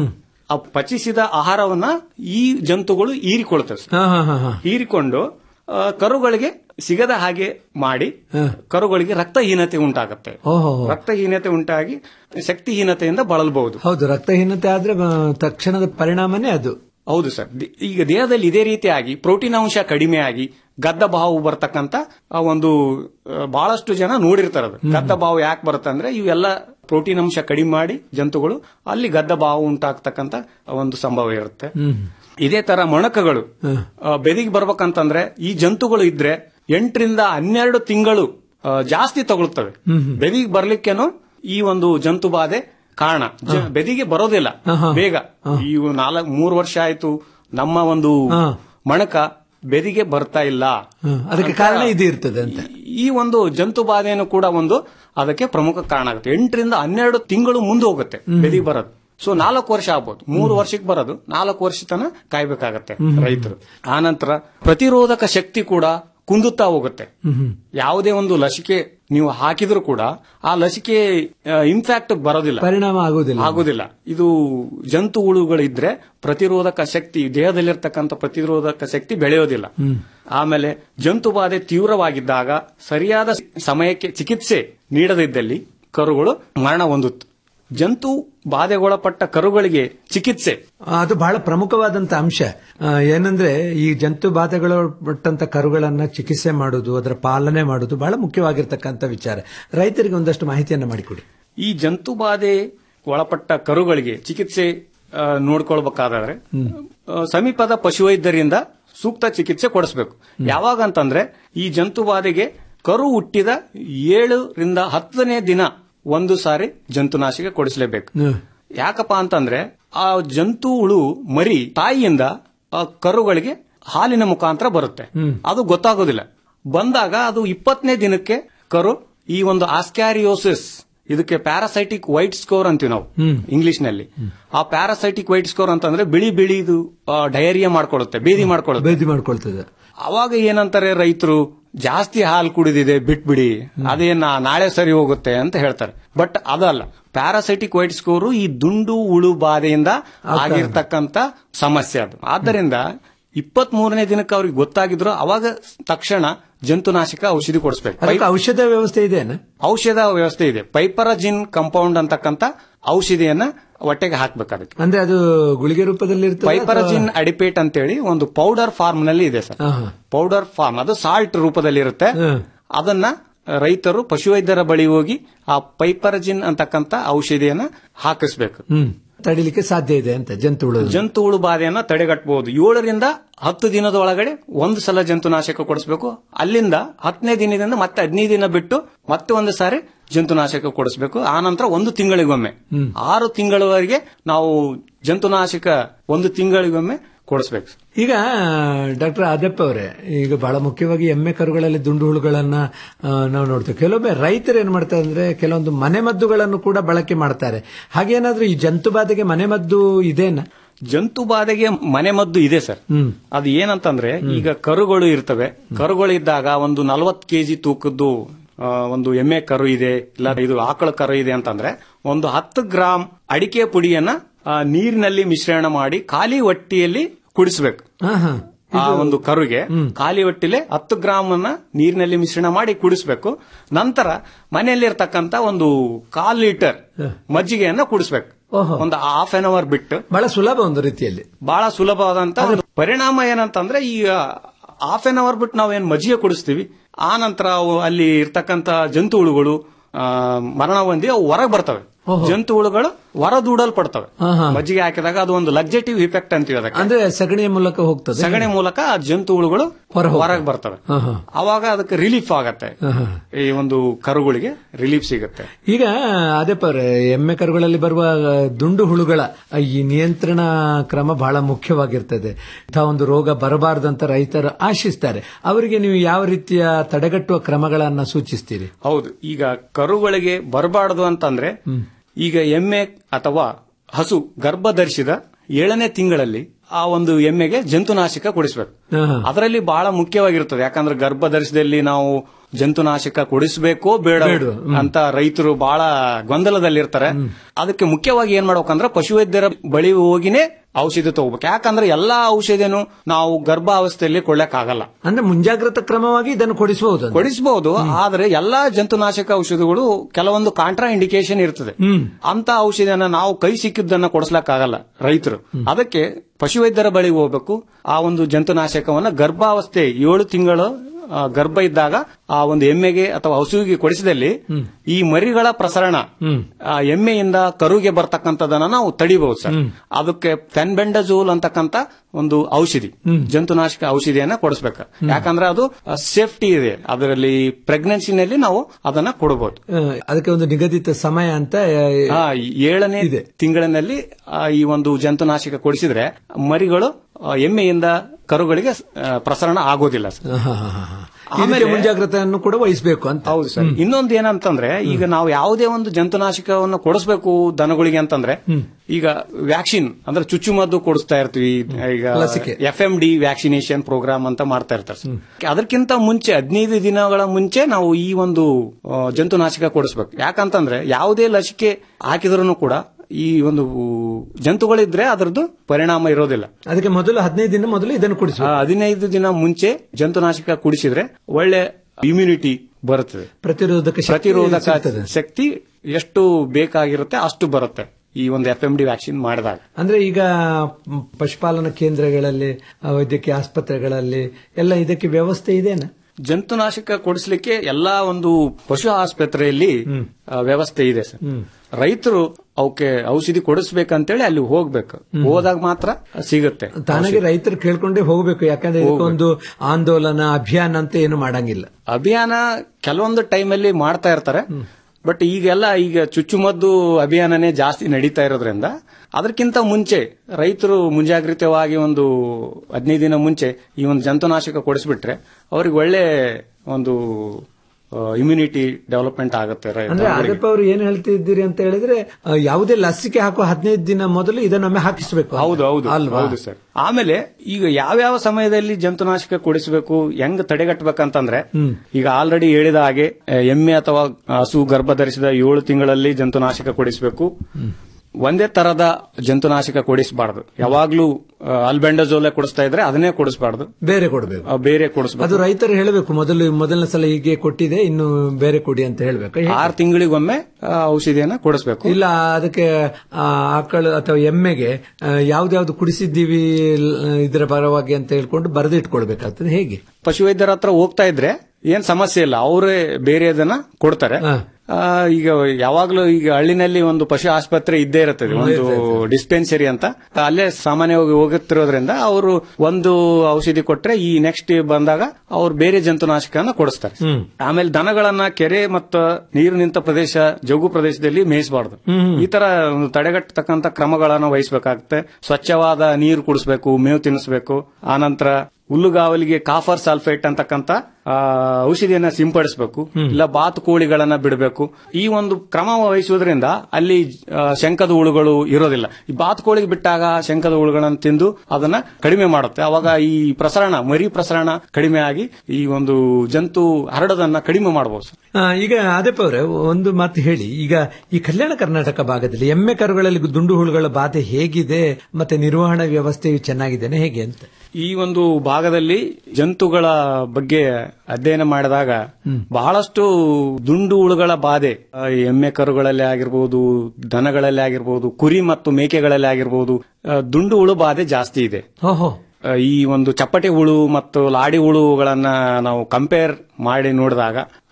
ಆ ಪಚಿಸಿದ ಆಹಾರವನ್ನ ಈ ಜಂತುಗಳು ಹೀರಿಕೊಳ್ತವೆ ಸರ್. ಹಾ ಹಾ ಹಾ ಹಾ ಹೀರಿಕೊಂಡು ಆ, ಕರುಗಳಿಗೆ ಸಿಗದ ಹಾಗೆ ಮಾಡಿ ಕರುಗಳಿಗೆ ರಕ್ತಹೀನತೆ ಉಂಟಾಗುತ್ತೆ ಓಹೋ ರಕ್ತಹೀನತೆ ಉಂಟಾಗಿ ಶಕ್ತಿಹೀನತೆಯಿಂದ ಬಳಲಬಹುದು ಹೌದು ರಕ್ತಹೀನತೆ ಆದ್ರೆ ಆ, ತಕ್ಷಣದ ಪರಿಣಾಮನೇ ಅದು ಹೌದು ಸರ್ ದಿ- ಈಗ ದೇಹದಲ್ಲಿ ಇದೇ ರೀತಿಯಾಗಿ ಪ್ರೋಟೀನ್ ಅಂಶ ಕಡಿಮೆ ಆಗಿ ಗದ್ದ ಬಾವು ಬರ್ತಕ್ಕಂತ ಆ ಒಂದು ಆ, ಬಹಳಷ್ಟು ಜನ ನೋಡಿರ್ತಾರೆ ಅದು. ಗದ್ದ ಬಾವು ಯಾಕೆ ಬರುತ್ತೆ ಅಂದ್ರೆ ಇವೆಲ್ಲ ಪ್ರೋಟೀನ್ ಅಂಶ ಕಡಿಮೆ ಮಾಡಿ ಜಂತುಗಳು ಅಲ್ಲಿ ಗದ್ದ ಬಾವು ಉಂಟಾಗ್ತಕ್ಕಂತ ಒಂದು ಸಂಭವ ಇರುತ್ತೆ ಇದೇ ತರ ಮೊಣಕಗಳು ಆ, ಬೆದಿಗೆ ಬರ್ಬೇಕಂತಂದ್ರೆ ಈ ಜಂತುಗಳು ಇದ್ರೆ ಎಂಟರಿಂದ ಹನ್ನೆರಡು ತಿಂಗಳು ಆ, ಜಾಸ್ತಿ ತಗೊಳ್ತವೆ ಬೆದಿಗೆ ಬರ್ಲಿಕ್ಕೇನು ಈ ಒಂದು ಜಂತು ಬಾಧೆ ಕಾರಣ ಜ- ಬೆದಿಗೆ ಬರೋದಿಲ್ಲ ಬೇಗ ಈ ನಾಲ್ಕು ಮೂರು ವರ್ಷ ಆಯ್ತು ನಮ್ಮ ಒಂದು ಮಣಕ ಬೆದಿಗೆ ಬರ್ತಾ ಇಲ್ಲ ಹ್ಮ್. ಅದಕ್ಕೆ ಕಾರಣ ಇದು ಇರ್ತದೆ ಅಂತ ಈ ಒಂದು ಜಂತು ಬಾಧೆಯನ್ನು ಕೂಡ ಒಂದು ಅದಕ್ಕೆ ಪ್ರಮುಖ ಕಾರಣ ಆಗುತ್ತೆ ಎಂಟರಿಂದ ಹನ್ನೆರಡು ತಿಂಗಳು ಮುಂದೆ ಹೋಗುತ್ತೆ ಬೆದಿಗೆ ಬರೋದು ಸೊ ನಾಲ್ಕು ವರ್ಷ ಆಗ್ಬೋದು ಮೂರು ವರ್ಷಕ್ಕೆ ಬರೋದು ನಾಲ್ಕು ವರ್ಷ ತನ ಕಾಯ್ಬೇಕಾಗತ್ತೆ ರೈತರು ಆನಂತರ ಪ್ರತಿರೋಧಕ ಶಕ್ತಿ ಕೂಡ ಕುಂದುತ್ತಾ ಹೋಗುತ್ತೆ ಯಾವುದೇ ಒಂದು ಲಸಿಕೆ ನೀವು ಹಾಕಿದ್ರು ಕೂಡ ಆ ಲಸಿಕೆ ಇನ್ಫ್ಯಾಕ್ಟ್ ಬರೋದಿಲ್ಲ ಪರಿಣಾಮ ಆಗುದಿಲ್ಲ ಆಗುದಿಲ್ಲ ಇದು ಜಂತು ಹುಳುಗಳಿದ್ರೆ ಪ್ರತಿರೋಧಕ ಶಕ್ತಿ ದೇಹದಲ್ಲಿರ್ತಕ್ಕಂಥ ಪ್ರತಿರೋಧಕ ಶಕ್ತಿ ಬೆಳೆಯೋದಿಲ್ಲ ಆಮೇಲೆ ಜಂತು ಬಾಧೆ ತೀವ್ರವಾಗಿದ್ದಾಗ ಸರಿಯಾದ ಸಮಯಕ್ಕೆ ಚಿಕಿತ್ಸೆ ನೀಡದಿದ್ದಲ್ಲಿ ಕರುಗಳು ಮರಣ ಹೊಂದುತ್ತೆ ಜಂತು ಬಾಧೆಗೊಳಪಟ್ಟ ಕರುಗಳಿಗೆ ಚಿಕಿತ್ಸೆ ಅದು ಬಹಳ ಪ್ರಮುಖವಾದಂತ ಅಂಶ ಆ, ಏನಂದ್ರೆ ಈ ಜಂತು ಬಾಧೆಗಳು ಪಟ್ಟಂತ ಕರುಗಳನ್ನ ಚಿಕಿತ್ಸೆ ಮಾಡೋದು ಅದರ ಪಾಲನೆ ಮಾಡೋದು ಬಹಳ ಮುಖ್ಯವಾಗಿರ್ತಕ್ಕಂಥ ವಿಚಾರ ರೈತರಿಗೆ ಒಂದಷ್ಟು ಮಾಹಿತಿಯನ್ನ ಮಾಡಿಕೊಡಿ ಈ ಜಂತು ಬಾಧೆ ಒಳಪಟ್ಟ ಕರುಗಳಿಗೆ ಚಿಕಿತ್ಸೆ ಆ, ನೋಡ್ಕೊಳ್ಬೇಕಾದ್ರೆ ಆ, ಸಮೀಪದ ಪಶುವೈದ್ಯರಿಂದ ಸೂಕ್ತ ಚಿಕಿತ್ಸೆ ಕೊಡಿಸಬೇಕು ಯಾವಾಗ ಅಂತಂದ್ರೆ ಈ ಜಂತು ಬಾಧೆಗೆ ಕರು ಹುಟ್ಟಿದ ಏಳರಿಂದ ಹತ್ತನೇ ದಿನ ಒಂದು ಸಾರಿ ಜಂತುನಾಶಕ ಕೊಡಿಸಲೇಬೇಕು ಯಾಕಪ್ಪ ಅಂತಂದ್ರೆ ಆ ಜಂತು ಹುಳು ಮರಿ ತಾಯಿಯಿಂದ ಆ ಕರುಗಳಿಗೆ ಹಾಲಿನ ಮುಖಾಂತರ ಬರುತ್ತೆ ಅದು ಗೊತ್ತಾಗೋದಿಲ್ಲ ಬಂದಾಗ ಅದು ಇಪ್ಪತ್ತನೇ ದಿನಕ್ಕೆ ಕರು ಈ ಒಂದು ಆಸ್ಕ್ಯಾರಿಯೋಸಿಸ್ ಇದಕ್ಕೆ ಪ್ಯಾರಾಸೈಟಿಕ್ ವೈಟ್ ಸ್ಕೋರ್ ಅಂತೀವಿ ನಾವು ಇಂಗ್ಲಿಷ್ ನಲ್ಲಿ ಆ ಪ್ಯಾರಾಸೈಟಿಕ್ ವೈಟ್ ಸ್ಕೋರ್ ಅಂತಂದ್ರೆ ಬಿಳಿ ಬಿಳಿದು ಡಯರಿಯಾ ಮಾಡ್ಕೊಳ್ಳುತ್ತೆ ಬೇದಿ ಮಾಡ್ಕೊಳ್ಳುತ್ತೆ ಬೇದಿ ಮಾಡ್ಕೊಳ್ತದೆ ಅವಾಗ ಏನಂತಾರೆ ರೈತರು ಜಾಸ್ತಿ ಹಾಲು ಕುಡಿದಿದೆ ಬಿಟ್ಬಿಡಿ ಅದೇನ ನಾಳೆ ಸರಿ ಹೋಗುತ್ತೆ ಅಂತ ಹೇಳ್ತಾರೆ ಬಟ್ ಅದಲ್ಲ ಪ್ಯಾರಾಸೈಟಿಕ್ ವೈಟ್ ಸ್ಕೋರು ಈ ದುಂಡು ಉಳು ಬಾಧೆಯಿಂದ ಆಗಿರ್ತಕ್ಕಂತ ಸಮಸ್ಯೆ ಅದು ಆದ್ದರಿಂದ ಇಪ್ಪತ್ತ್ ಮೂರನೇ ದಿನಕ್ಕೆ ಅವ್ರಿಗೆ ಗೊತ್ತಾಗಿದ್ರು ಅವಾಗ ತಕ್ಷಣ ಜಂತುನಾಶಕ ಔಷಧಿ ಕೊಡಿಸ್ಬೇಕು ಅದಕ್ಕೆ ಔಷಧ ವ್ಯವಸ್ಥೆ ಇದೆಯಾ ಔಷಧ ವ್ಯವಸ್ಥೆ ಇದೆ ಪೈಪರಜಿನ್ ಕಂಪೌಂಡ್ ಅಂತಕ್ಕಂಥ ಔಷಧಿಯನ್ನ ಹೊಟ್ಟೆಗೆ ಹಾಕ್ಬೇಕು ಅದಕ್ಕೆ ಅಂದ್ರೆ ಅದು ಗುಳಿಗೆ ರೂಪದಲ್ಲಿ ಇರ್ತದೆ ಪೈಪರಜಿನ್ ಅಡಿಪೇಟ್ ಅಂತೇಳಿ ಒಂದು ಪೌಡರ್ ಫಾರ್ಮ್ ನಲ್ಲಿ ಇದೆ ಸರ್ ಪೌಡರ್ ಫಾರ್ಮ್ ಅದು ಸಾಲ್ಟ್ ರೂಪದಲ್ಲಿ ಇರುತ್ತೆ ಅದನ್ನ ರೈತರು ಪಶುವೈದ್ಯರ ಬಳಿ ಹೋಗಿ ಆ ಪೈಪರಜಿನ್ ಅಂತಕ್ಕಂಥ ಔಷಧಿಯನ್ನ ಹಾಕಿಸ್ಬೇಕು ಹ್ಮ್ ತಡಿಲಿಕ್ಕೆ ಸಾಧ್ಯ ಇದೆ ಅಂತ ಜಂತು ಹುಳು ಜಂತು ಹುಳು ಬಾಧೆಯನ್ನ ತಡೆಗಟ್ಟಬಹುದು ಏಳರಿಂದ ಹತ್ತು ದಿನದ ಒಳಗಡೆ ಒಂದು ಸಲ ಜಂತುನಾಶಕ ಕೊಡಿಸ್ಬೇಕು ಅಲ್ಲಿಂದ ಹತ್ತನೇ ದಿನದಿಂದ ಮತ್ತೆ ಹದಿನೈದು ದಿನ ಬಿಟ್ಟು ಮತ್ತೆ ಒಂದು ಸಾರಿ ಜಂತುನಾಶಕ ಕೊಡಿಸ್ಬೇಕು ಆ ನಂತರ ಒಂದು ತಿಂಗಳಿಗೊಮ್ಮೆ ಆರು ತಿಂಗಳವರೆಗೆ ನಾವು ಜಂತುನಾಶಕ ಒಂದು ತಿಂಗಳಿಗೊಮ್ಮೆ ಕೊಡಿಸ್ಬೇಕು ಈಗ ಡಾಕ್ಟರ್ ಆದಪ್ಪ ಅವರೇ ಈಗ ಬಹಳ ಮುಖ್ಯವಾಗಿ ಎಮ್ಮೆ ಕರುಗಳಲ್ಲಿ ದುಂಡು ಹುಳುಗಳನ್ನ ಆ, ನಾವು ನೋಡ್ತೇವೆ ಕೆಲವೊಮ್ಮೆ ರೈತರು ಏನ್ ಮಾಡ್ತಾರೆ ಅಂದ್ರೆ ಕೆಲವೊಂದು ಮನೆಮದ್ದುಗಳನ್ನು ಕೂಡ ಬಳಕೆ ಮಾಡ್ತಾರೆ ಹಾಗೇನಾದ್ರೂ ಈ ಜಂತು ಬಾಧೆಗೆ ಮನೆಮದ್ದು ಇದೇನಾ ಜಂತು ಬಾಧೆಗೆ ಮನೆಮದ್ದು ಇದೆ ಸರ್ ಅದು ಏನಂತಂದ್ರೆ ಈಗ ಕರುಗಳು ಇರ್ತವೆ ಕರುಗಳು ಇದ್ದಾಗ ಒಂದು ನಲವತ್ತು ಕೆಜಿ ತೂಕದ್ದು ಆ, ಒಂದು ಎಮ್ಮೆ ಕರು ಇದೆ ಇಲ್ಲ ಇದು ಆಕಳ ಕರು ಇದೆ ಅಂತಂದ್ರೆ ಒಂದು ಹತ್ತು ಗ್ರಾಂ ಅಡಿಕೆ ಪುಡಿಯನ್ನ ಆ, ನೀರಿನಲ್ಲಿ ಮಿಶ್ರಣ ಮಾಡಿ ಖಾಲಿ ಹೊಟ್ಟಿಯಲ್ಲಿ ಕುಡಿಸ್ಬೇಕು ಆ ಒಂದು ಕರುಗೆ ಖಾಲಿ ಹೊಟ್ಟಿಲೆ ಹತ್ತು ಗ್ರಾಮ್ ಅನ್ನ ನೀರಿನಲ್ಲಿ ಮಿಶ್ರಣ ಮಾಡಿ ಕುಡಿಸ್ಬೇಕು ನಂತರ ಮನೆಯಲ್ಲಿರ್ತಕ್ಕಂತ ಒಂದು ಕಾಲ್ ಲೀಟರ್ ಮಜ್ಜಿಗೆಯನ್ನ ಕುಡಿಸ್ಬೇಕು ಒಂದು ಹಾಫ್ ಅನ್ ಅವರ್ ಬಿಟ್ಟು ಬಹಳ ಸುಲಭ ಒಂದು ರೀತಿಯಲ್ಲಿ ಬಹಳ ಸುಲಭವಾದಂತ ಒಂದು ಪರಿಣಾಮ ಏನಂತಂದ್ರೆ ಈ ಹಾಫ್ ಅನ್ ಅವರ್ ಬಿಟ್ಟು ನಾವು ಏನ್ ಮಜ್ಜಿಗೆ ಕುಡಿಸ್ತೀವಿ ಆ ನಂತರ ಅವು ಅಲ್ಲಿ ಇರ್ತಕ್ಕಂತ ಜಂತು ಹುಳುಗಳು ಆ, ಮರಣ ಹೊಂದಿ ಅವು ಹೊರಗೆ ಬರ್ತವೆ ಜಂತು ಹುಳುಗಳು ಹೊರದೂಡಲ್ಪಡ್ತವೆ ಹಾ, ಹಾ. ಮಜ್ಜಿಗೆ ಹಾಕಿದಾಗ ಅದು ಒಂದು ಲಗ್ಜೆಟಿವ್ ಇಫೆಕ್ಟ್ ಅಂತೀವಿ ಅದಕ್ಕೆ ಅಂದ್ರೆ ಸಗಣಿಯ ಮೂಲಕ ಹೋಗ್ತದೆ ಸಗಣಿ ಮೂಲಕ ಆ ಜಂತು ಹುಳುಗಳು ಹೊರ ಹೋಗ್ತವೆ. ಹೊರಗೆ ಬರ್ತವೆ ಹಾ, ಹಾ. ಅವಾಗ ಅದಕ್ಕೆ ರಿಲೀಫ್ ಆಗತ್ತೆ ಹಾ, ಹಾ. ಈ ಒಂದು ಕರುಗಳಿಗೆ ರಿಲೀಫ್ ಸಿಗುತ್ತೆ ಈಗ ಅದೇ ಪರ ಎಮ್ಮೆ ಕರುಗಳಲ್ಲಿ ಬರುವ ದುಂಡು ಹುಳುಗಳ ಈ ನಿಯಂತ್ರಣ ಕ್ರಮ ಬಹಳ ಮುಖ್ಯವಾಗಿರ್ತದೆ ಇಂಥ ಒಂದು ರೋಗ ಬರಬಾರದಂತ ರೈತರು ಆಶಿಸ್ತಾರೆ ಅವರಿಗೆ ನೀವು ಯಾವ ರೀತಿಯ ತಡೆಗಟ್ಟುವ ಕ್ರಮಗಳನ್ನ ಸೂಚಿಸ್ತೀರಿ ಹೌದು ಈಗ ಕರುಗಳಿಗೆ ಬರಬಾರದು ಅಂತಂದ್ರೆ ಈಗ ಎಮ್ಮೆ ಅಥವಾ ಹಸು ಗರ್ಭ ಧರಿಸಿದ ಏಳನೇ ತಿಂಗಳಲ್ಲಿ ಆ ಒಂದು ಎಮ್ಮೆಗೆ ಜಂತುನಾಶಕ ಕೊಡಿಸ್ಬೇಕು ಅದರಲ್ಲಿ ಬಹಳ ಮುಖ್ಯವಾಗಿರ್ತದೆ ಯಾಕಂದ್ರೆ ಗರ್ಭ ಧರಿಸಿದಲ್ಲಿ ನಾವು ಜಂತುನಾಶಕ ಕೊಡಿಸಬೇಕೋ ಬೇಡ ಬೇಡ್ವೋ? ಹ್ಮ್. ಅಂತ ರೈತರು ಬಹಳ ಗೊಂದಲದಲ್ಲಿರ್ತಾರೆ ಅದಕ್ಕೆ ಮುಖ್ಯವಾಗಿ ಏನ್ ಮಾಡ್ಬೇಕಂದ್ರೆ ಪಶುವೈದ್ಯರ ಬಳಿ ಹೋಗಿನೇ ಔಷಧಿ ತಗೋಬೇಕು ಯಾಕಂದ್ರೆ ಎಲ್ಲಾ ಔಷಧಿನೂ ನಾವು ಗರ್ಭಾವಸ್ಥೆಯಲ್ಲಿ ಕೊಳ್ಳಕ್ಕಾಗಲ್ಲ ಅಂದ್ರೆ ಮುಂಜಾಗ್ರತಾ ಕ್ರಮವಾಗಿ ಇದನ್ನು ಕೊಡಿಸಬಹುದು ಕೊಡಿಸಬಹುದು ಆದ್ರೆ ಎಲ್ಲಾ ಜಂತುನಾಶಕ ಔಷಧಿಗಳು ಕೆಲವೊಂದು ಕಾಂಟ್ರಾ ಇಂಡಿಕೇಶನ್ ಇರ್ತದೆ ಅಂತ ಔಷಧಿಯನ್ನ ನಾವು ಕೈ ಸಿಕ್ಕಿದ್ದನ್ನ ಕೊಡಿಸ್ಲಕ್ಕಾಗಲ್ಲ ರೈತರು ಅದಕ್ಕೆ ಪಶುವೈದ್ಯರ ಬಳಿ ಹೋಗ್ಬೇಕು ಆ ಒಂದು ಜಂತುನಾಶಕವನ್ನ ಗರ್ಭಾವಸ್ಥೆ ಏಳು ತಿಂಗಳು ಆ, ಗರ್ಭ ಇದ್ದಾಗ ಆ ಒಂದು ಎಮ್ಮೆಗೆ ಅಥವಾ ಹಸುವಿಗೆ ಕೊಡಿಸಿದಲ್ಲಿ ಈ ಮರಿಗಳ ಪ್ರಸರಣ ಆ ಎಮ್ಮೆಯಿಂದ ಕರುಗೆ ಬರ್ತಕ್ಕಂಥದನ್ನ ನಾವು ತಡಿಬಹುದು ಸರ್ ಅದಕ್ಕೆ ಫೆನ್ಬೆಂಡಜೋಲ್ ಅಂತಕ್ಕಂಥ ಒಂದು ಔಷಧಿ ಜಂತುನಾಶಕ ಔಷಧಿಯನ್ನ ಕೊಡಿಸ್ಬೇಕು ಯಾಕಂದ್ರೆ ಅದು ಸೇಫ್ಟಿ ಇದೆ ಅದರಲ್ಲಿ ಪ್ರೆಗ್ನೆನ್ಸಿನಲ್ಲಿ ನಾವು ಅದನ್ನ ಕೊಡಬಹುದು ಆ, ಅದಕ್ಕೆ ಒಂದು ನಿಗದಿತ ಸಮಯ ಅಂತ ಆ, ಆ, ಏಳನೇ ತಿಂಗಳಿನಲ್ಲಿ ಆ, ಈ ಒಂದು ಜಂತುನಾಶಕ ಕೊಡಿಸಿದ್ರೆ ಮರಿಗಳು ಆ, ಎಮ್ಮೆಯಿಂದ ಕರುಗಳಿಗೆ ಆ, ಪ್ರಸರಣ ಆಗೋದಿಲ್ಲ ಸರ್ ಹಾ, ಹಾ, ಹಾ, ಹಾ. ಇದಕ್ಕೆ ಮುಂಜಾಗ್ರತೆಯನ್ನು ಕೂಡ ವಹಿಸಬೇಕು ಅಂತ ಹೌದು ಸರ್ ಇನ್ನೊಂದು ಏನಂತಂದ್ರೆ ಈಗ ನಾವು ಯಾವುದೇ ಒಂದು ಜಂತುನಾಶಕವನ್ನು ಕೊಡಿಸ್ಬೇಕು ದನಗಳಿಗೆ ಅಂತಂದ್ರೆ ಈಗ ವ್ಯಾಕ್ಸಿನ್ ಅಂದ್ರೆ ಚುಚ್ಚುಮದ್ದು ಕೊಡಿಸ್ತಾ ಇರ್ತೀವಿ ಈಗ ಲಸಿಕೆ. F M D vaccination program ಅಂತ ಮಾಡ್ತಾ ಇರ್ತಾರೆ ಸರ್ ಅದಕ್ಕಿಂತ ಮುಂಚೆ ಹದಿನೈದು ದಿನಗಳ ಮುಂಚೆ ನಾವು ಈ ಒಂದು ಆ, ಜಂತುನಾಶಕ ಕೊಡಿಸ್ಬೇಕು ಯಾಕಂತಂದ್ರೆ ಯಾವುದೇ ಲಸಿಕೆ ಹಾಕಿದ್ರು ಕೂಡ ಈ ಒಂದು ಜಂತುಗಳಿದ್ರೆ ಅದರದ್ದು ಪರಿಣಾಮ ಇರೋದಿಲ್ಲ ಅದಕ್ಕೆ ಮೊದಲು ಹದಿನೈದು ದಿನ ಮೊದಲು ಇದನ್ನು ಕೊಡಿಸಿ ಆ, ಹದಿನೈದು ದಿನ ಮುಂಚೆ ಜಂತುನಾಶಕ ಕುಡಿಸಿದ್ರೆ ಒಳ್ಳೆ ಇಮ್ಯುನಿಟಿ ಬರುತ್ತದೆ ಪ್ರತಿರೋಧಕ ಶಕ್ತಿ ಪ್ರತಿರೋಧಕ ಸಿಗ್ತದೆ. ಶಕ್ತಿ ಎಷ್ಟು ಬೇಕಾಗಿರುತ್ತೆ ಅಷ್ಟು ಬರುತ್ತೆ ಈ ಒಂದು ಎಫ್ ಎಂ ಡಿ ವ್ಯಾಕ್ಸಿನ್ ಮಾಡಿದಾಗ ಅಂದ್ರೆ ಈಗ ಮ್, ಪಶುಪಾಲನಾ ಕೇಂದ್ರಗಳಲ್ಲಿ ಆ, ವೈದ್ಯಕೀಯ ಆಸ್ಪತ್ರೆಗಳಲ್ಲಿ ಎಲ್ಲ ಇದಕ್ಕೆ ವ್ಯವಸ್ಥೆ ಇದೆನಾ ಜಂತುನಾಶಕ ಕೊಡಿಸ್ಲಿಕ್ಕೆ ಎಲ್ಲಾ ಒಂದು ಪಶು ಆಸ್ಪತ್ರೆಯಲ್ಲಿ ಆ, ವ್ಯವಸ್ಥೆ ಇದೆ ಸರ್ ರೈತರು ಅವಕ್ಕೆ ಔಷಧಿ ಕೊಡಿಸ್ಬೇಕಂತೇಳಿ ಅಲ್ಲಿ ಹೋಗ್ಬೇಕು ಹೋದಾಗ ಮಾತ್ರ ಸಿಗುತ್ತೆ ತಾನಾಗಿ ರೈತರು ಕೇಳ್ಕೊಂಡೇ ಹೋಗ್ಬೇಕು ಯಾಕಂದ್ರೆ ಇದಕ್ಕೊಂದು ಆಂದೋಲನ ಅಭಿಯಾನ ಅಂತ ಏನು ಮಾಡಂಗಿಲ್ಲ ಅಭಿಯಾನ ಕೆಲವೊಂದು ಟೈಮಲ್ಲಿ ಮಾಡ್ತಾ ಇರ್ತಾರೆ ಬಟ್ ಈಗೆಲ್ಲ ಈಗ ಚುಚ್ಚುಮದ್ದು ಅಭಿಯಾನನೇ ಜಾಸ್ತಿ ನಡೀತಾ ಇರೋದ್ರಿಂದ ಅದಕ್ಕಿಂತ ಮುಂಚೆ ರೈತರು ಮುಂಜಾಗ್ರತವಾಗಿ ಒಂದು ಹದಿನೈದು ದಿನ ಮುಂಚೆ ಈ ಒಂದು ಜಂತುನಾಶಕ ಕೊಡಿಸ್ಬಿಟ್ರೆ ಅವ್ರಿಗೆ ಒಳ್ಳೆ ಒಂದು ಇಮ್ಯುನಿಟಿ ಡೆವಲಪ್ಮೆಂಟ್ ಆಗುತ್ತೆ ರೈ- ಅಂದ್ರೆ ದನಗಳಿಗೆ. ಆದಪ್ಪ ಅವರು ಏನ್ ಹೇಳ್ತಿದ್ದೀರಿ ಅಂತ ಹೇಳಿದ್ರೆ ಆ, ಯಾವುದೇ ಲಸಿಕೆ ಹಾಕುವ ಹದಿನೈದು ದಿನ ಮೊದಲು ಇದನ್ನೊಮ್ಮೆ ಹಾಕಿಸ್ಬೇಕು ಅಂತ. ಹೌದು ಹೌದು ಅಲ್ವಾ ಹೌದು ಸರ್ ಆಮೇಲೆ ಈಗ ಯಾವ್ಯಾವ ಸಮಯದಲ್ಲಿ ಜಂತುನಾಶಕ ಕೊಡಿಸಬೇಕು ಹೆಂಗ್ ತಡೆಗಟ್ಟಬೇಕಂತಂದ್ರೆ ಈಗ ಆಲ್ರೆಡಿ ಹೇಳಿದ ಹಾಗೆ ಆ, ಎಮ್ಮೆ ಅಥವಾ ಹಸು ಗರ್ಭ ಧರಿಸಿದ ಏಳು ತಿಂಗಳಲ್ಲಿ ಜಂತುನಾಶಕ ಕೊಡಿಸಬೇಕು ಒಂದೇ ತರದ ಜಂತುನಾಶಕ ಕೊಡಿಸಬಾರ್ದು ಯಾವಾಗ್ಲೂ ಅಲ್ಬೆಂಡಜೋಲೆ ಕೊಡಿಸ್ತಾ ಇದ್ರೆ ಅದನ್ನೇ ಕೊಡಿಸಬಾರ್ದು ಬೇರೆ ಕೊಡಬೇಕು ಬೇರೆ ಅದು ಕೊಡಿಸಬೇಕು ರೈತರು ಹೇಳಬೇಕು ಮೊದಲು ಮೊದಲನೇ ಸಲ ಹೀಗೆ ಕೊಟ್ಟಿದೆ ಇನ್ನು ಬೇರೆ ಕೊಡಿ ಅಂತ ಹೇಳ್ಬೇಕು ಆರು ತಿಂಗಳಿಗೊಮ್ಮೆ ಆ, ಔಷಧಿಯನ್ನ ಕೊಡಿಸಬೇಕು ಇಲ್ಲ ಅದಕ್ಕೆ ಆ, ಆಕಳು ಅಥವಾ ಎಮ್ಮೆಗೆ ಆ, ಯಾವ್ದ್ಯಾವ್ದು ಕುಡಿಸಿದ್ದೀವಿ ಲ್- ಇದರ ಪರವಾಗಿ ಅಂತ ಹೇಳ್ಕೊಂಡು ಬರೆದಿಟ್ಕೊಳ್ಬೇಕಾಗ್ತದೆ ಹೇಗೆ ಪಶುವೈದ್ಯರ ಹತ್ರ ಹೋಗ್ತಾ ಇದ್ರೆ ಏನ್ ಸಮಸ್ಯೆ ಇಲ್ಲ ಅವರೇ ಬೇರೆದನ್ನ ಕೊಡ್ತಾರೆ ಆ, ಈಗ ಯಾವಾಗ್ಲೂ ಈಗ ಹಳ್ಳಿನಲ್ಲಿ ಒಂದು ಪಶು ಆಸ್ಪತ್ರೆ ಇದ್ದೇ ಇರುತ್ತದೆ ಒಂದು ಡಿಸ್ಪೆನ್ಸರಿ ಅಂತ ಅಲ್ಲೇ ಸಾಮಾನ್ಯವಾಗಿ ಹೋಗುತ್ತಿರೋದ್ರಿಂದ ಅವರು ಒಂದು ಔಷಧಿ ಕೊಟ್ರೆ ಈ ನೆಕ್ಸ್ಟ್ ಬಂದಾಗ ಅವ್ರು ಬೇರೆ ಜಂತುನಾಶಕನ ಕೊಡಿಸ್ತಾರೆ ಆಮೇಲೆ ದನಗಳನ್ನ ಕೆರೆ ಮತ್ತು ನೀರು ನಿಂತ ಪ್ರದೇಶ ಜೌಗು ಪ್ರದೇಶದಲ್ಲಿ ಮೇಯಿಸಬಾರ್ದು ಈ ತರ ಒಂದು ತಡೆಗಟ್ಟತಕ್ಕಂತ ಕ್ರಮಗಳನ್ನ ವಹಿಸಬೇಕಾಗುತ್ತೆ ಸ್ವಚ್ಛವಾದ ನೀರು ಕುಡಿಸ್ಬೇಕು ಮೇವು ತಿನ್ನಿಸ್ಬೇಕು ಆನಂತರ ಹುಲ್ಲುಗಾವಲಿಗೆ ಕಾಫರ್ ಸಲ್ಫೇಟ್ ಅಂತಕ್ಕಂತ ಆ, ಔಷಧಿಯನ್ನ ಸಿಂಪಡಿಸಬೇಕು ಇಲ್ಲ ಬಾತುಕೋಳಿಗಳನ್ನ ಬಿಡಬೇಕು ಈ ಒಂದು ಕ್ರಮ ವಹಿಸುವುದರಿಂದ ಅಲ್ಲಿ ಆ, ಶಂಕದ ಹುಳುಗಳು ಇರೋದಿಲ್ಲ ಈ ಬಾತುಕೋಳಿಗೆ ಬಿಟ್ಟಾಗ ಶಂಕದ ಹುಳುಗಳನ್ನು ತಿಂದು ಅದನ್ನ ಕಡಿಮೆ ಮಾಡುತ್ತೆ ಅವಾಗ ಈ ಪ್ರಸರಣ ಮರಿ ಪ್ರಸರಣ ಕಡಿಮೆ ಆಗಿ ಈ ಒಂದು ಜಂತು ಹರಡೋದನ್ನ ಕಡಿಮೆ ಮಾಡಬಹುದು ಸರ್. ಆ, ಈಗ ಆದಪ್ಪ ಅವರೇ ಒಂದು ಮಾತು ಹೇಳಿ ಈಗ ಈ ಕಲ್ಯಾಣ ಕರ್ನಾಟಕ ಭಾಗದಲ್ಲಿ ಎಮ್ಮೆ ಕರುಗಳಲ್ಲಿ ದುಂಡು ಹುಳುಗಳ ಬಾಧೆ ಹೇಗಿದೆ ಮತ್ತೆ ನಿರ್ವಹಣಾ ವ್ಯವಸ್ಥೆಯು ಚೆನ್ನಾಗಿದ್ದೇನೆ ಹೇಗೆ ಅಂತ ಈ ಒಂದು ಭಾಗದಲ್ಲಿ ಜಂತುಗಳ ಬಗ್ಗೆ ಅಧ್ಯಯನ ಮಾಡಿದಾಗ ಬಹಳಷ್ಟು ದುಂಡು ಹುಳುಗಳ ಬಾಧೆ ಆ, ಎಮ್ಮೆ ಕರುಗಳಲ್ಲಿ ಆಗಿರ್ಬೋದು ದನಗಳಲ್ಲಿ ಆಗಿರ್ಬೋದು ಕುರಿ ಮತ್ತು ಮೇಕೆಗಳಲ್ಲಿ ಆಗಿರ್ಬೋದು ಆ, ದುಂಡು ಹುಳು ಬಾಧೆ ಜಾಸ್ತಿ ಇದೆ ಓಹೋ ಆ, ಈ ಒಂದು ಚಪ್ಪಟೆ ಹುಳು ಮತ್ತು ಲಾಡಿ ಹುಳುಗಳನ್ನ ನಾವು ಕಂಪೇರ್ ಮಾಡಿ ನೋಡಿದಾಗ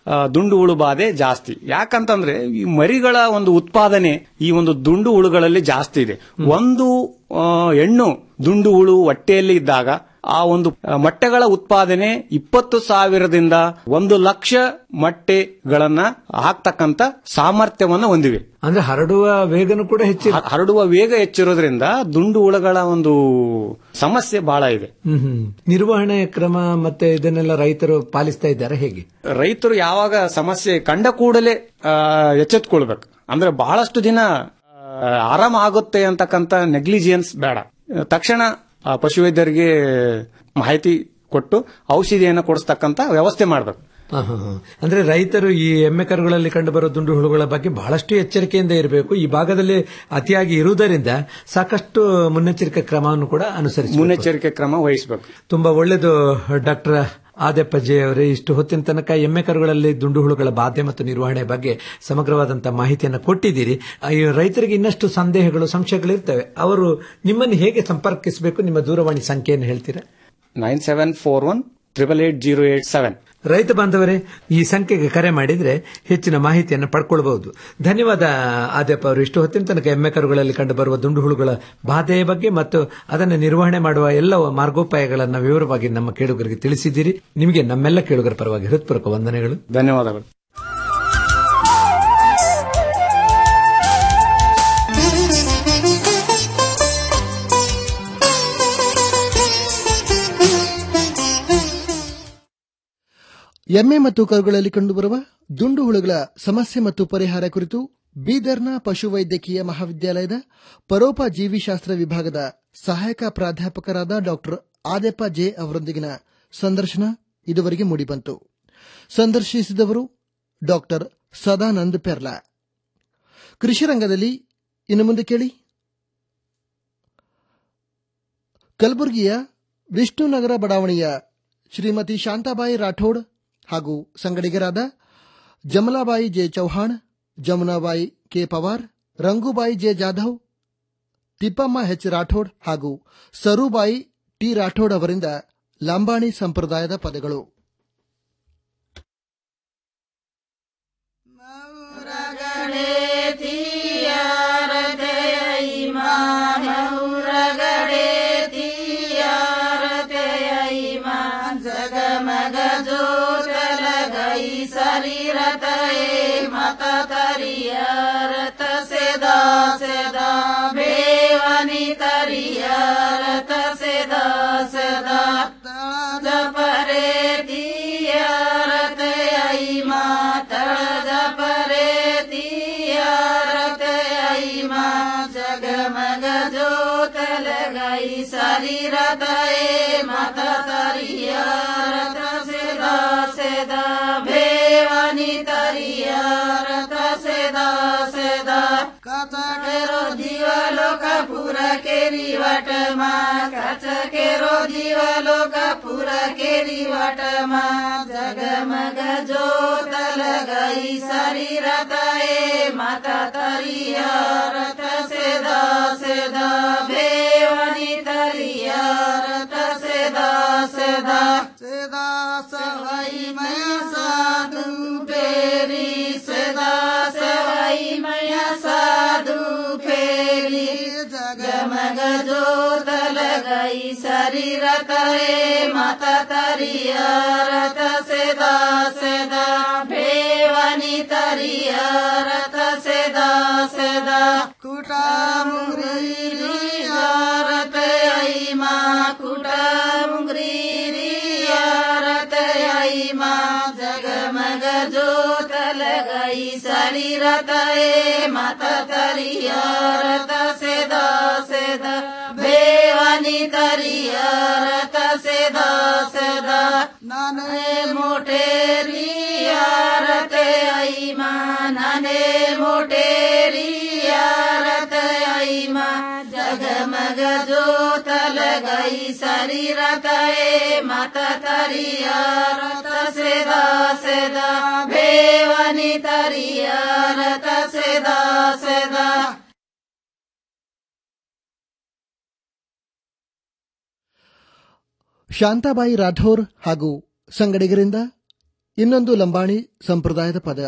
ಆ, ದುಂಡು ಹುಳು ಬಾಧೆ ಜಾಸ್ತಿ ಯಾಕಂತಂದ್ರೆ ಈ ಮರಿಗಳ ಒಂದು ಉತ್ಪಾದನೆ ಈ ಒಂದು ದುಂಡು ಹುಳುಗಳಲ್ಲಿ ಜಾಸ್ತಿ ಇದೆ ಒಂದು ಆ, ಹೆಣ್ಣು ದುಂಡು ಹುಳು ಹೊಟ್ಟೆಯಲ್ಲಿ ಇದ್ದಾಗ ಆ ಒಂದು ಆ, ಮೊಟ್ಟೆಗಳ ಉತ್ಪಾದನೆ ಇಪ್ಪತ್ತು ಸಾವಿರದಿಂದ ಒಂದು ಲಕ್ಷ ಮೊಟ್ಟೆಗಳನ್ನ ಹಾಕ್ತಕ್ಕಂತ ಸಾಮರ್ಥ್ಯವನ್ನ ಹೊಂದಿವೆ ಅಂದ್ರೆ ಹರಡುವ ವೇಗನೂ ಕೂಡ ಹೆಚ್ಚಿ ಹ- ಹರಡುವ ವೇಗ ಹೆಚ್ಚಿರೋದ್ರಿಂದ ದುಂಡು ಹುಳುಗಳ ಒಂದು ಸಮಸ್ಯೆ ಬಹಳ ಇದೆ ಹ್ಮ್ ಹ್ಮ್. ನಿರ್ವಹಣೆ ಕ್ರಮ ಮತ್ತೆ ಇದನ್ನೆಲ್ಲ ರೈತರು ಪಾಲಿಸ್ತಾ ಇದ್ದಾರೆ ಹೇಗೆ ರೈತರು ಯಾವಾಗ ಸಮಸ್ಯೆ ಕಂಡ ಕೂಡಲೇ ಆ, ಎಚ್ಚೆತ್ಕೊಳ್ಬೇಕು ಅಂದ್ರೆ ಬಹಳಷ್ಟು ದಿನ ಆ, ಆರಾಮ ಆಗುತ್ತೆ ಅಂತಕ್ಕಂತ ನೆಗ್ಲಿಜಿಯನ್ಸ್ ಬೇಡ ತಕ್ಷಣ ಆ, ಪಶುವೈದ್ಯರಿಗೆ ಮಾಹಿತಿ ಕೊಟ್ಟು ಔಷಧಿಯನ್ನು ಕೊಡಿಸ್ತಕ್ಕಂತ ವ್ಯವಸ್ಥೆ ಮಾಡಬೇಕು ಹ, ಹ, ಹ. ಅಂದ್ರೆ ರೈತರು ಈ ಎಮ್ಮೆ ಕರುಗಳಲ್ಲಿ ಕಂಡುಬರುವ ದುಂಡು ಹುಳುಗಳ ಬಗ್ಗೆ ಬಹಳಷ್ಟು ಎಚ್ಚರಿಕೆಯಿಂದ ಇರಬೇಕು ಈ ಭಾಗದಲ್ಲಿ ಅತಿಯಾಗಿ ಇರುವುದರಿಂದ ಸಾಕಷ್ಟು ಮುನ್ನೆಚ್ಚರಿಕೆ ಕ್ರಮವನ್ನು ಕೂಡ ಅನುಸರಿಸಿ ಮುನ್ನೆಚ್ಚರಿಕೆ ಕ್ರಮ ವಹಿಸಬೇಕು ತುಂಬಾ ಒಳ್ಳೆಯದು ಡಾಕ್ಟರ್ ಆದೆಪ್ಪಜ್ಜಿ ಅವರೇ ಇಷ್ಟು ಹೊತ್ತಿನ ತನಕ ಎಮ್ಮೆ ಕರುಗಳಲ್ಲಿ ದುಂಡು ಹುಳುಗಳ ಬಾಧೆ ಮತ್ತು ನಿರ್ವಹಣೆ ಬಗ್ಗೆ ಸಮಗ್ರವಾದಂತಹ ಮಾಹಿತಿಯನ್ನು ಕೊಟ್ಟಿದ್ದೀರಿ ಆ, ಈ ರೈತರಿಗೆ ಇನ್ನಷ್ಟು ಸಂದೇಹಗಳು ಸಂಶಯಗಳು ಇರ್ತವೆ ಅವರು ನಿಮ್ಮನ್ನು ಹೇಗೆ ಸಂಪರ್ಕಿಸಬೇಕು ನಿಮ್ಮ ದೂರವಾಣಿ ಸಂಖ್ಯೆಯನ್ನು ಹೇಳ್ತೀರಾ nine seven four one triple eight zero eight seven ರೈತ ಬಾಂಧವರೇ ಈ ಸಂಖ್ಯೆಗೆ ಕರೆ ಮಾಡಿದ್ರೆ ಹೆಚ್ಚಿನ ಮಾಹಿತಿಯನ್ನು ಪಡ್ಕೊಳ್ಬಹುದು ಧನ್ಯವಾದ ಆದ್ಯಪ್ಪ ಅವರು ಇಷ್ಟು ಹೊತ್ತಿನ ತನಕ ಎಮ್ಮೆ ಕರುಗಳಲ್ಲಿ ಕಂಡುಬರುವ ದುಂಡು ಹುಳುಗಳ ಬಾಧೆಯ ಬಗ್ಗೆ ಮತ್ತು ಅದನ್ನು ನಿರ್ವಹಣೆ ಮಾಡುವ ಎಲ್ಲ ಮಾರ್ಗೋಪಾಯಗಳನ್ನು ವಿವರವಾಗಿ ನಮ್ಮ ಕೇಳುಗರಿಗೆ ತಿಳಿಸಿದ್ದೀರಿ ನಿಮಗೆ ನಮ್ಮೆಲ್ಲ ಕೇಳುಗರ ಪರವಾಗಿ ಹೃತ್ಪೂರ್ವಕ ವಂದನೆಗಳು ಧನ್ಯವಾದಗಳು ಎಮ್ಮೆ ಮತ್ತು ಕರುಗಳಲ್ಲಿ ಕಂಡುಬರುವ ದುಂಡು ಹುಳುಗಳ ಸಮಸ್ಯೆ ಮತ್ತು ಪರಿಹಾರ ಕುರಿತು ಬೀದರ್ನ ಪಶುವೈದ್ಯಕೀಯ ಮಹಾವಿದ್ಯಾಲಯದ ಪರೋಪ ಜೀವಿಶಾಸ್ತ್ರ ವಿಭಾಗದ ಸಹಾಯಕ ಪ್ರಾಧ್ಯಾಪಕರಾದ ಡಾಕ್ಟರ್ ಆದೆಪ್ಪ ಜೆ ಅವರೊಂದಿಗಿನ ಸಂದರ್ಶನ ಇದುವರೆಗೆ ಮೂಡಿಬಂತು ಸಂದರ್ಶಿಸಿದವರು ಡಾಕ್ಟರ್ ಸದಾನಂದ್ ಪೆರ್ಲಾ ಕೃಷಿ ರಂಗದಲ್ಲಿ ಇನ್ನು ಮುಂದೆ ಕೇಳಿ ಕಲಬುರಗಿಯ ವಿಷ್ಣುನಗರ ಬಡಾವಣೆಯ ಶ್ರೀಮತಿ ಶಾಂತಾಬಾಯಿ ರಾಠೋಡ್ ಹಾಗೂ ಸಂಗಡಿಗರಾದ Jamalabai J Chauhan Jamunabai K Pawar Rangubai J Jadhav Tippamma H Rathod ಹಾಗೂ ಸರುಬಾಯಿ ಟಿ ರಾಠೋಡ್ ಅವರಿಂದ ಲಂಬಾಣಿ ಸಂಪ್ರದಾಯದ ಪದಗಳು ಜಗಮಗ ಜೋಜಲ ಗೈ ಶರೀರತ ಮತ ತರಿಯರತ ಸೆದಾ ಸೆದಾ ಬೇವನಿ ತರಿಯರತ ಸೆದಾ ಸೆದಾ ಜಪರೆ ತೀಯರತ ಐ ಮಾತಳ ಜಪರೆ ತೀಯರತ ಐ ಮಾ ಜಗಮಗ ಜೋತಲ ಗೈ ಶರೀರತ ಮತ ತರಿಯರತ ಸೆದಾ ಸೆದಾ ಬೇವನಿ ತರಿಯರತ ಸೆದಾ ಸೆದಾ ಕಚಕೆರೋ ದಿವಲೋ ಕಪುರ ಕೇರಿ ವಟಮಾ ಕಚಕೆರೋ ದಿವಲೋ ಕಪುರ ಕೇರಿ ವಟಮಾ ಜಗಮಗ ಜೋತಲ ಗೈ ಶರೀರತ ಮತ ತರಿಯರತ ಸೆದಾ ಸೆದಾ ಬೇವನಿ ತರಿಯರತ ಸೆದಾ ಸೆದಾ ಸೆದಾ ಸವೈ ಮಯ ಸಾಧು ಫೇರಿ ಸೆದಾ ಸವೈ ಮಯ ಸಾಧು ಫೇರಿ ಜಗಮಗ ಜೋತಲ ಗೈ ಶರೀರತ ಮತ ತರಿಯರತ ಸೆದಾ ಸೆದಾ ಬೇವನಿ ತರಿಯರತ ಸೆದಾ ಸೆದಾ ಕುಟ ಮುಗ್ರೀರಿಯಾರತ ಐ ಮಾ ಕುಟ ಮುಗ್ರೀರಿಯಾರತ ಐ ಮಾ ಜಗಮಗ ಜೋತಲ ಗೈ ಶರೀರತ ಮತ ತರಿಯರತ ಸೆದಾ ಸೆದಾ ಬೇವನಿ ತರಿಯರತ ಸೆದಾ ಸೆದಾ ನನೇ ಮೋಟೇರಿಯಾರತ ಐ ಮಾ ನನೇ ಮೋಟೇರಿಯಾರತ ಐ ಮಾ ಜಗಮಗ ಜೋತಲ ಗೈ ಶರೀರತ ಮತ ತರಿಯರತ ಸೆದಾ ಸೆದಾ ಬೇವನಿ ತರಿಯರತ ಸೆದಾ ಸೆದಾ ಶಾಂತಾಬಾಯಿ ರಾಠೋರ್ ಹಾಗೂ ಸಂಗಡಿಗರಿಂದ ಇನ್ನೊಂದು ಲಂಬಾಣಿ ಸಂಪ್ರದಾಯದ ಪದ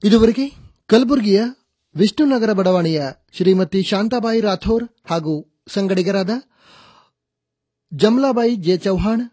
ಇದುವರೆಗೆ ಕಲಬುರಗಿಯ ವಿಷ್ಣುನಗರ ಬಡಾವಣೆಯ ಶ್ರೀಮತಿ ಶಾಂತಾಬಾಯಿ ರಾಥೋರ್ ಹಾಗೂ ಸಂಗಡಿಗರಾದ ಜಮಲಾಬಾಯಿ ಜೆ ಚೌಹಾಣ್